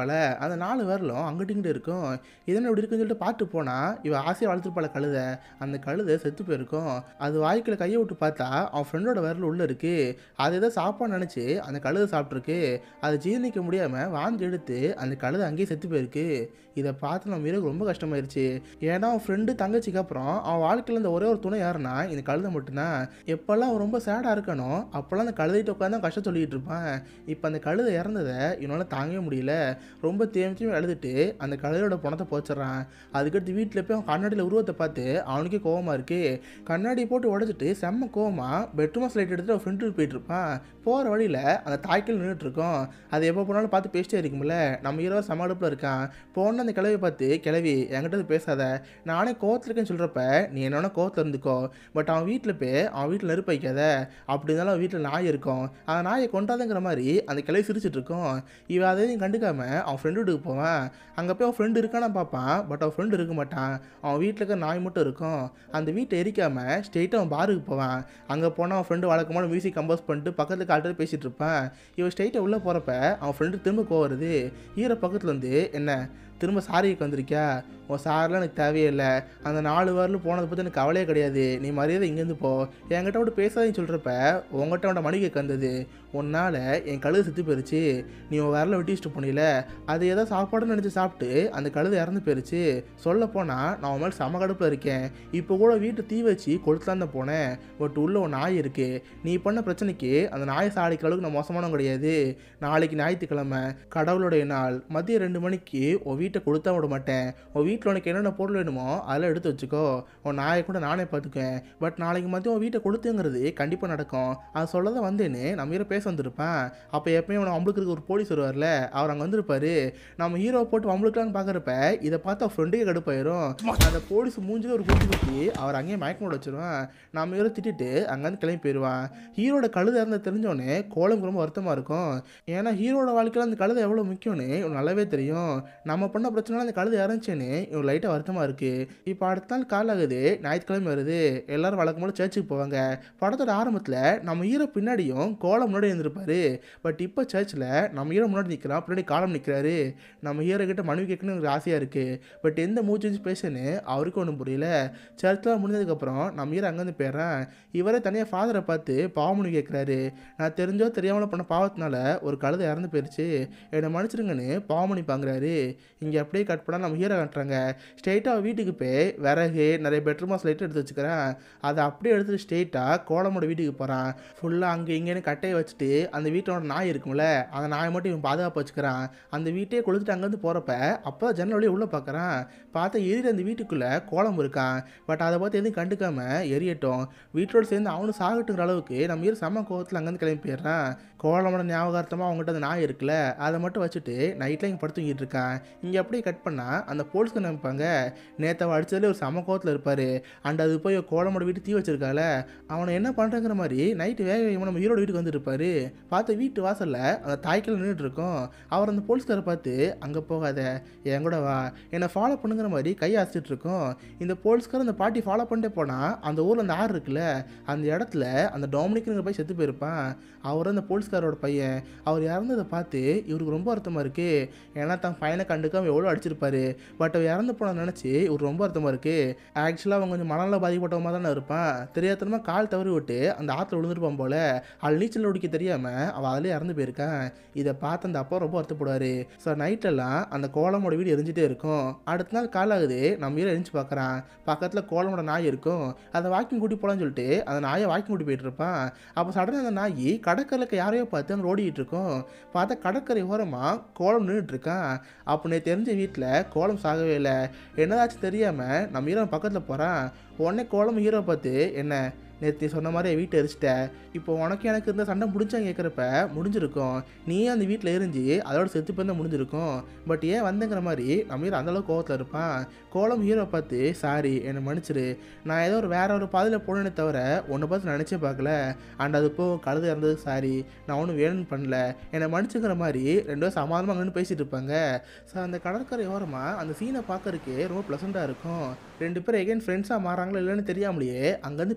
A: வளர்த்துருப்பாள அந்த நாலு விரலும் அங்கிட்டு இங்கிட்டு இருக்கும் இதென்ன இப்படி இருக்குன்னு சொல்லிட்டு பார்த்து போனா இவ ஆசையாக வளர்த்துருப்பாள கழுதை அந்த கழுதை செத்து போயிருக்கும் அது வாய்க்குள்ள கையை விட்டு பார்த்தா அவன் ஃப்ரெண்டோட விரல் உள்ள இருக்கு அது ஏதோ சாப்பாடு நினச்சி அந்த கழுதை சாப்பிட்ருக்கு அது ஜீரணிக்க முடியாமல் வாந்தி எடுத்து அந்த கழுதை அங்கேயே செத்து போயிருக்கு இதை பார்த்து நம்ம மீருக்கு ரொம்ப கஷ்டமாயிருச்சு ஏன்னா அவன் ஃப்ரெண்டு தங்கச்சிக்கு அப்புறம் அவன் வாழ்க்கையில் இந்த ஒரே ஒரு துணை யாருன்னா இந்த கழுதை மட்டும்தான் எப்போல்லாம் அவன் ரொம்ப சேடாக இருக்கணும் அப்போல்லாம் அந்த கழுதைட்டு உட்காந்து கஷ்டம் சொல்லிட்டு இருப்பான் இப்போ அந்த கழுதை இறந்ததை இவனால் தாங்கவே முடியல ரொம்ப தேமிச்சு அழுதுட்டு அந்த கழுதையோட பணத்தை போச்சிடுறான் அதுக்கடுத்து வீட்டில் போய் அவன் கண்ணாடியில் உருவத்தை பார்த்து அவனுக்கே கோவமா இருக்கு கண்ணாடி போட்டு உடச்சிட்டு செம்ம கோவமா பெட்ரூம் ஸ்லைட் எடுத்துட்டு அவன் ஃப்ரெண்டு போயிட்டு இருப்பான் போகிற வழியில் அந்த தாய்க்கில் நின்றுட்டு இருக்கோம் அது எப்போ போனாலும் பார்த்து பேசிட்டே இருக்கும்ல நம்ம இரவு சமாளிப்பில் இருக்கான் போன அந்த கிளவியை பார்த்து கிளவி என்கிட்ட இது பேசாத நானே கோவத்தில் இருக்கேன்னு சொல்கிறப்ப நீ என்னன்னா கோவத்தில் இருந்துக்கோ பட் அவன் வீட்டில் போய் அவன் வீட்டில் நெருப்பு வைக்காத அப்படி இருந்தாலும் அவன் வீட்டில் நாய் இருக்கும் அந்த நாயை கொண்டாதுங்கிற மாதிரி அந்த கிளவி சிரிச்சிட்டு இருக்கும் இவன் அதையும் கண்டுக்காம அவன் ஃப்ரெண்டு வீட்டுக்கு போவான் அங்கே போய் அவன் ஃப்ரெண்டு இருக்கானா பார்ப்பான் பட் அவன் ஃப்ரெண்டு இருக்க மாட்டான் அவன் வீட்டில் இருக்க நாய் மட்டும் இருக்கும் அந்த வீட்டை எரிக்காம ஸ்ட்ரெயிட்டாக அவன் பாருக்கு போவான் அங்கே போனால் அவன் ஃப்ரெண்டு வழக்கமான மியூசிக் கம்போஸ் பண்ணிட்டு பக்கத்தில் கால்ட்டு பேசிகிட்டு இருப்பான் இவன் ஸ்ட்ரெயிட்டாக உள்ளே போகிறப்ப அவன் ஃப்ரெண்டு திரும்ப கோவம் வருது ஈர பக்கத்தில் வந்து என்ன திரும்ப சாரிக்கு வந்திருக்கியா உன் சாரெலாம் எனக்கு தேவையே இல்லை அந்த நாலு வாரில் போனதை பற்றி எனக்கு கவலையே கிடையாது நீ மரியாதை இங்கேருந்து போ என்கிட்ட விட்டு பேசாதேன்னு சொல்கிறப்ப உங்ககிட்ட அவன் மணிக்கு கந்தது உன்னால் என் கழுது செத்து போயிருச்சு நீ உன் விரல வெட்டி வச்சுட்டு போனில அது ஏதோ சாப்பாடுன்னு நினச்சி சாப்பிட்டு அந்த கழுது இறந்து போயிருச்சு சொல்ல போனால் நான் உன் மேலே சம கடுப்பில் இருக்கேன் இப்போ கூட வீட்டை தீ வச்சு கொளுத்தலாம் தான் போனேன் பட் உள்ள ஒரு நாய் இருக்குது நீ பண்ண பிரச்சனைக்கு அந்த நாயை சாடிக்கிற அளவுக்கு நான் மோசமானவன் கிடையாது நாளைக்கு ஞாயிற்றுக்கிழமை கடவுளுடைய நாள் மதியம் ரெண்டு மணிக்கு உன் வீட்டை கொடுத்தா விட மாட்டேன் உன் வீட்டில் உனக்கு என்னென்ன பொருள் வேணுமோ அதெல்லாம் எடுத்து வச்சுக்கோ உன் நாயை கூட நானே பார்த்துக்குவேன் பட் நாளைக்கு மதியம் உன் வீட்டை கொடுத்துங்கிறது கண்டிப்பாக நடக்கும் அது சொல்ல தான் வந்தேன்னு நம்ம ஹீரோ பேச வந்திருப்பேன் அப்போ எப்பயும் அவனை அம்பளுக்கு இருக்க ஒரு போலீஸ் வருவார்ல அவர் அங்கே வந்திருப்பாரு நம்ம ஹீரோவை போட்டு அம்பளுக்கலான்னு பார்க்குறப்ப இதை பார்த்து அவர் ஃப்ரெண்டுக்கே கடுப்பாயிரும் அந்த போலீஸ் மூஞ்சில ஒரு குத்தி குத்தி அவர் அங்கேயே மயக்கம் போட வச்சிருவான் நம்ம ஹீரோ திட்டிட்டு அங்கேருந்து கிளம்பி போயிடுவான் ஹீரோட கழுதை இறந்த தெரிஞ்சோடனே கோலம் ரொம்ப வருத்தமாக இருக்கும் ஏன்னா ஹீரோட வாழ்க்கையில் அந்த கழுதை எவ்வளோ முக்கியம்னு இவன் நல்லாவே தெரியும் நம்ம பண்ண பிரச்சனை அந்த கழுதை இறந்துச்சேன்னு இவன் லைட்டாக வருத்தமாக இருக்குது இப்போ அடுத்த நாள் கால் ஆகுது ஞாயிற்றுக்கிழமை வருது எல்லாரும் வழக்கம் போல சர்ச்சுக்கு போவாங்க படத்தோட ஆரம்பத்தில் நம்ம ஹீரோ பின்னாடியும் கோலம் முன்னாடி இருந்திருப்பாரு பட் இப்போ சர்ச்சில் நம்ம ஹீரோ முன்னாடி நிற்கிறான் பின்னாடி காலம் நிற்கிறாரு நம்ம ஹீரோ கிட்ட மனைவி கேட்கணும்னு ஒரு ஆசையாக இருக்குது பட் எந்த மூச்சு வச்சு பேசுன்னு அவருக்கும் ஒன்றும் புரியல சர்ச்சில் முடிஞ்சதுக்கப்புறம் நம்ம ஹீரோ அங்கேருந்து போயிடுறான் இவரே தனியாக ஃபாதரை பார்த்து பாவமணி கேட்குறாரு நான் தெரிஞ்சோ தெரியாமலோ பண்ண பாவத்தினால ஒரு கழுதை இறந்து போயிடுச்சு என்னை மன்னிச்சிருங்கன்னு பாவமணி பாங்குறாரு இங்கே அப்படியே கட் பண்ணால் நம்ம ஹீரோ காட்டுறாங்க ஸ்ட்ரெயிட்டாக வீட்டுக்கு போய் விறகு நிறைய பெட்ரூமாஸ் லைட் எடுத்து வச்சுக்கிறேன் அதை அப்படியே எடுத்துட்டு ஸ்ட்ரெயிட்டாக கோலமோட வீட்டுக்கு போகிறான் ஃபுல்லாக அங்கே இங்கேன்னு கட்டையை வச்சுட்டு அந்த வீட்டோட நாய் இருக்கும்ல அந்த நாயை மட்டும் இவன் பாதுகாப்பு வச்சுக்கிறான் அந்த வீட்டையே கொளுத்துட்டு அங்கேருந்து போகிறப்ப அப்போ ஜன்னல் வழியே உள்ளே பார்க்குறான் பார்த்தா எரியிற அந்த வீட்டுக்குள்ளே கோலம் இருக்கான் பட் அதை பார்த்து எதுவும் கண்டுக்காம எரியட்டும் வீட்டோடு சேர்ந்து அவனும் சாகட்டுங்கிற அளவுக்கு நம்ம ஹீரோ செம்ம கோவத்தில் அங்கேருந்து கிளம்பி போயிடுறான் கோலமோட ஞாபகார்த்தமாக அவங்ககிட்ட அந்த நாய் இருக்குல்ல அதை மட்டும் வச்சுட்டு நைட்டில் இங்கே படுத்து தூங்கிட்டு இருக்கான் இங்கே அப்படியே கட் பண்ணால் அந்த போலீஸ்க்கு நினைப்பாங்க நேற்று அவள் அடிச்சதுல ஒரு சம கோவத்தில் இருப்பார் அண்ட் அது போய் கோலமோட வீட்டு தீ வச்சிருக்கால அவனை என்ன பண்ணுறங்கிற மாதிரி நைட்டு வேக வேகமாக நம்ம ஹீரோட வீட்டுக்கு வந்துருப்பாரு பார்த்து வீட்டு வாசலில் அந்த தாய்க்கில் நின்றுட்டு இருக்கோம் அவர் அந்த போலீஸ்காரை பார்த்து அங்கே போகாத என் கூட வா என்னை ஃபாலோ பண்ணுங்கிற மாதிரி கையை அசைச்சிட்டு இருக்கோம் இந்த போலீஸ்கார் அந்த பாட்டி ஃபாலோ பண்ணிட்டே போனால் அந்த ஊரில் அந்த ஆறு இருக்குல்ல அந்த இடத்துல அந்த டொமினிக்ங்கிற போய் செத்து போயிருப்பான் அவர் அந்த போலீஸ்காரோட பையன் அவர் இறந்ததை பார்த்து இவருக்கு ரொம்ப வருத்தமாக இருக்கு ஏன்னா தன் பையனை கண்டுக்காம எவ்வளோ அடிச்சிருப்பாரு பட் அவர் இறந்து போன நினச்சி இவருக்கு ரொம்ப வருத்தமாக இருக்கு ஆக்சுவலாக அவன் கொஞ்சம் மணலில் பாதிக்கப்பட்டவங்க தானே இருப்பான் தெரியாதனமா கால் தவறி விட்டு அந்த ஆற்றுல விழுந்துருப்பான் போல அவள் நீச்சல் ஓடிக்க தெரியாமல் அவள் அதிலே இறந்து போயிருக்கான் இதை பார்த்து அந்த அப்பா ரொம்ப வருத்தப்படுவார் ஸோ நைட்டெல்லாம் அந்த கோலமோட வீடு எரிஞ்சிட்டே இருக்கும் அடுத்த நாள் கால் ஆகுது நம்ம வீடு எரிஞ்சு பார்க்குறான் பக்கத்தில் கோலமோட நாய் இருக்கும் அதை வாக்கிங் கூட்டி போகலான்னு சொல்லிட்டு அந்த நாயை வாக்கிங் கூட்டி போயிட்டு இருப்பான் அப்போ சடனாக அந்த நாய் கடற்கரைக்கு யாரையோ பார்த்து அங்கே ஓடிட்டு இருக்கோம் பார்த்தா கடற்கரை ஓரமாக கோலம் நின்றுட்டு இருக்கான் அப்போ நேற்று தெரிஞ்ச வீட்டில் கோலம் சாகவே இல்லை என்னதாச்சும் தெரியாமல் நம்ம ஹீரோ பக்கத்தில் போகிறான் உடனே கோலம் ஹீரோ பார்த்து என்ன நேற்று சொன்ன மாதிரி என் வீட்டை எரிச்சிட்ட இப்போ உனக்கு எனக்கு இருந்த சண்டை முடிச்சாங்க கேட்குறப்ப முடிஞ்சிருக்கும் நீ அந்த வீட்டில் எரிஞ்சு அதோட செத்து போய் முடிஞ்சிருக்கும் பட் ஏன் வந்தங்கிற மாதிரி நம்ம ஹீரோ அந்தளவுக்கு கோவத்தில் இருப்பான் கோலம் ஹீரோ பார்த்து சாரி என்னை மன்னிச்சிரு நான் ஏதோ ஒரு வேற ஒரு பாதையில் போனேனே தவிர உன்னை பார்த்து நினச்சே பார்க்கல அண்ட் அது இப்போ கழுது இறந்தது சாரி நான் ஒன்றும் வேணும்னு பண்ணல என்னை மன்னிச்சுங்கிற மாதிரி ரெண்டு பேரும் சமாதானமாக அங்கன்னு பேசிட்டு இருப்பாங்க ஸோ அந்த கடற்கரை ஓரமாக அந்த சீனை பார்க்கறதுக்கு ரொம்ப ப்ளசண்ட்டாக இருக்கும் ரெண்டு பேரும் எகைன் ஃப்ரெண்ட்ஸாக மாறாங்களோ இல்லைன்னு தெரியாமலேயே அங்கேருந்து பிரிஞ்சு போவாங்க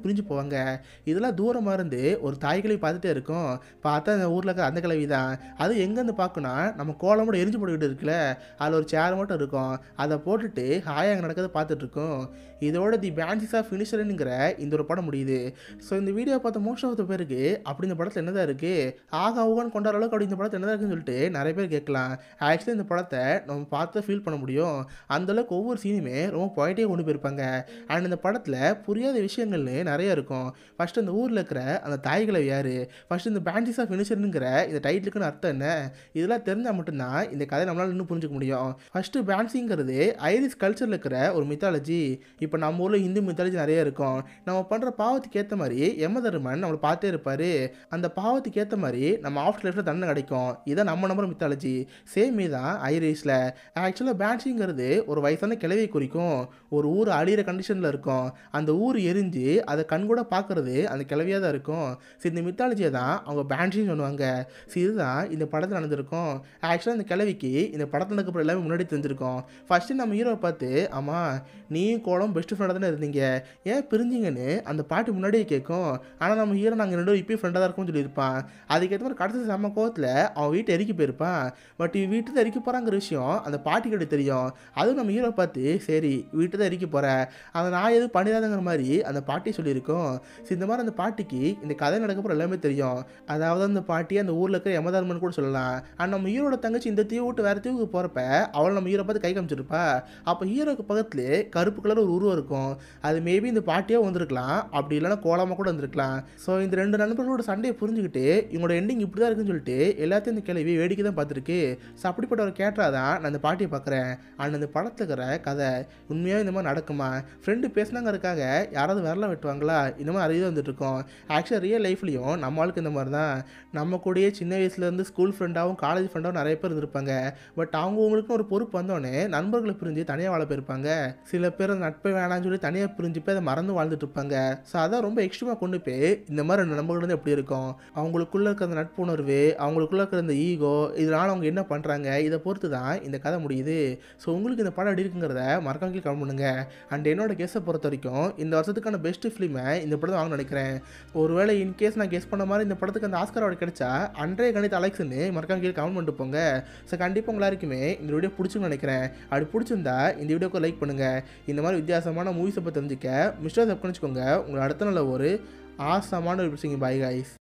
A: இருப்பாங்க இதெல்லாம் தூரமாக இருந்து ஒரு தாய் கிளவி பார்த்துட்டே இருக்கும் பார்த்தா அந்த ஊரில் இருக்கிற அந்த கிளவி தான் அது எங்கேருந்து பார்க்கணும்னா நம்ம கோலம் கூட எரிஞ்சு போட்டுக்கிட்டு இருக்குல்ல அதில் ஒரு சேர் மட்டும் இருக்கும் அதை போட்டுட்டு ஹாயாக அங்கே நடக்கிறத பார்த்துட்டு இருக்கோம் இதோட தி பேன்சிஸ் ஆஃப் ஃபினிஷருங்கிற இந்த ஒரு படம் முடியுது ஸோ இந்த வீடியோ பார்த்த மோஸ்ட் ஆஃப் த பேருக்கு அப்படி இந்த படத்தில் என்னதான் இருக்குது ஆகா ஊகன் கொண்டாட அளவுக்கு அப்படி இந்த படத்தில் என்னதான் இருக்குன்னு சொல்லிட்டு நிறைய பேர் கேட்கலாம் ஆக்சுவலி இந்த படத்தை நம்ம பார்த்து ஃபீல் பண்ண முடியும் அந்தளவுக்கு ஒவ்வொரு சீனுமே ரொம்ப பாயிண்டே கொண்டு போயிருப்பாங்க அண்ட் இந்த படத்தில் புரியாத விஷயங்கள்னு நிறைய இருக்கும் ஃபஸ்ட்டு இந்த ஊரில் இருக்கிற அந்த தாய்களை யார் ஃபஸ்ட்டு இந்த பேண்டிஸ் ஆஃப் ஃபினிஷருங்கிற இந்த டைட்டிலுக்குன்னு அர்த்தம் என்ன இதெல்லாம் தெரிஞ்சால் மட்டும்தான் இந்த கதை நம்மளால் இன்னும் புரிஞ்சுக்க முடியும் ஃபஸ்ட்டு பேன்சிங்கிறது ஐரிஸ் கல்ச்சரில் இருக்கிற ஒரு மித்தாலஜி இப்போ நம்ம ஊரில் ஹிந்து மித்தாலஜி நிறைய இருக்கும் நம்ம பண்ணுற பாவத்துக்கு ஏற்ற மாதிரி யமதர்மன் நம்மளை பார்த்தே இருப்பார் அந்த பாவத்துக்கு ஏற்ற மாதிரி நம்ம ஆஃப்டர் லைஃப்பில் தண்டனை கிடைக்கும் இதான் நம்ம நம்புற மித்தாலஜி சேம் தான் ஐரிஸில் ஆக்சுவலாக பேன்சிங்கிறது ஒரு வயசான கிளவியை குறிக்கும் ஒரு ஊர் அழியிற கண்டிஷனில் இருக்கும் அந்த ஊர் எரிஞ்சு அதை கண்கூட பார்க்குறது அந்த கிளவியாக தான் இருக்கும் சரி இந்த மித்தாலஜியை தான் அவங்க பேன்சின்னு சொல்லுவாங்க சரி இதுதான் இந்த படத்தில் நடந்திருக்கும் ஆக்சுவலாக இந்த கிளவிக்கு இந்த படத்தில் நடக்கப்போ எல்லாமே முன்னாடி தெரிஞ்சிருக்கும் ஃபஸ்ட்டு நம்ம ஹீரோவை பார்த்து ஆமாம் நீயும் கோலம் பெஸ்ட் ஃப்ரெண்டாக தானே இருந்தீங்க ஏன் பிரிஞ்சிங்கன்னு அந்த பாட்டி முன்னாடியே கேட்கும் ஆனால் நம்ம ஹீரோ நாங்கள் ரெண்டு பேரும் இப்பயும் ஃப்ரெண்டாக தான் இருக்கோம்னு சொல்லியிருப்பான் அதுக்கேற்ற மாதிரி கடைசி செம்ம கோவத்தில் அவன் வீட்டை எரிக்க போயிருப்பான் பட் இவன் வீட்டு தான் எரிக்க போகிறாங்கிற விஷயம் அந்த பாட்டி கிட்ட தெரியும் அதுவும் நம்ம ஹீரோ பார்த்து சரி வீட்டை தான் எரிக்க போகிறேன் அதை நான் எதுவும் பண்ணிடாதங்கிற மாதிரி அந்த பாட்டி சொல்லியிருக்கோம் சரி இந்த மாதிரி அந்த பாட்டிக்கு இந்த கதை நடக்க போகிற எல்லாமே தெரியும் அதாவது அந்த பாட்டி அந்த ஊரில் இருக்கிற யமதர்மன் கூட சொல்லலாம் அண்ட் நம்ம ஹீரோட தங்கச்சி இந்த தீவு விட்டு வேறு தீவுக்கு போகிறப்ப அவளை நம்ம ஹீரோ பார்த்து கை காமிச்சிருப்பா அப்போ ஹீரோக்கு பக்கத்துலேயே கருப்பு கலர் ஒரு உருவம் இருக்கும் அது மேபி இந்த பாட்டியாக வந்திருக்கலாம் அப்படி இல்லைன்னா கோலமாக கூட வந்திருக்கலாம் ஸோ இந்த ரெண்டு நண்பர்களோட சண்டையை புரிஞ்சுக்கிட்டு இவங்களோட எண்டிங் இப்படி தான் இருக்குன்னு சொல்லிட்டு எல்லாத்தையும் இந்த கேள்வி வேடிக்கை தான் பார்த்துருக்கு ஸோ அப்படிப்பட்ட ஒரு கேட்டராக தான் நான் இந்த பாட்டியை பார்க்குறேன் அண்ட் அந்த படத்தில் இருக்கிற கதை உண்மையாக இந்த மாதிரி நடக்குமா ஃப்ரெண்டு பேசினாங்கிறதுக்காக யாராவது விரல வெட்டுவாங்களா இந்த மாதிரி அறிவு வந்துட்டு இருக்கோம் ஆக்சுவலாக ரியல் லைஃப்லையும் நம்ம ஆளுக்கு இந்த மாதிரி தான் நம்ம கூடயே சின்ன வயசுலேருந்து ஸ்கூல் ஃப்ரெண்டாகவும் காலேஜ் ஃப்ரெண்டாகவும் நிறைய பேர் இருந்திருப்பாங்க பட் அவங்க உங்களுக்கு ஒரு பொறுப்பு வந்தோடனே நண்பர்களை பிரிஞ்சு தனியாக வாழ போயிருப்பாங்க சில பேர் அந்த நட்பை வேணாம்னு சொல்லி தனியாக பிரிஞ்சு போய் அதை மறந்து வாழ்ந்துட்டு இருப்பாங்க ஸோ அதான் ரொம்ப எக்ஸ்ட்ரீமாக கொண்டு போய் இந்த மாதிரி ரெண்டு நண்பர்கள் வந்து எப்படி இருக்கும் அவங்களுக்குள்ள இருக்கிற அந்த நட்புணர்வு அவங்களுக்குள்ள இருக்கிற அந்த ஈகோ இதனால் அவங்க என்ன பண்ணுறாங்க இதை பொறுத்து தான் இந்த கதை முடியுது ஸோ உங்களுக்கு இந்த படம் எப்படி இருக்குங்கிறத மறக்காம கீழே கமெண்ட் பண்ணுங்க அண்ட் என்னோட கெஸ்ஸை பொறுத்த வரைக்கும் இந்த வருஷத்துக்கான பெஸ்ட் ஃபிலிமை இந்த படத்தை வாங்க நினைக்கிறேன் ஒருவேளை இன்கேஸ் நான் கெஸ் பண்ண மாதிரி இந்த படத்துக்கு அந்த ஆஸ்கர் அவார்டு கிடைச்சா அன்றைய கணித அலெக்ஸ்னு மறக்காம கீழே கமெண்ட் பண்ணிட்டு போங்க ஸோ கண்டிப்பாக உங்க எல்லாருக்குமே இந்த வீடியோ பிடிச்சுன்னு நினைக்கிறேன் அப்படி பிடிச்சிருந்தா இந்த வீடியோக்கு லைக் பண்ணுங்கள் இந்த மாதிரி வித்தியாசமான மூவிஸை பற்றி தெரிஞ்சுக்க மிஸ்டர் சப்கணிச்சுக்கோங்க உங்களை அடுத்த நல்ல ஒரு ஆசமான ஒரு பாய் காய்ஸ்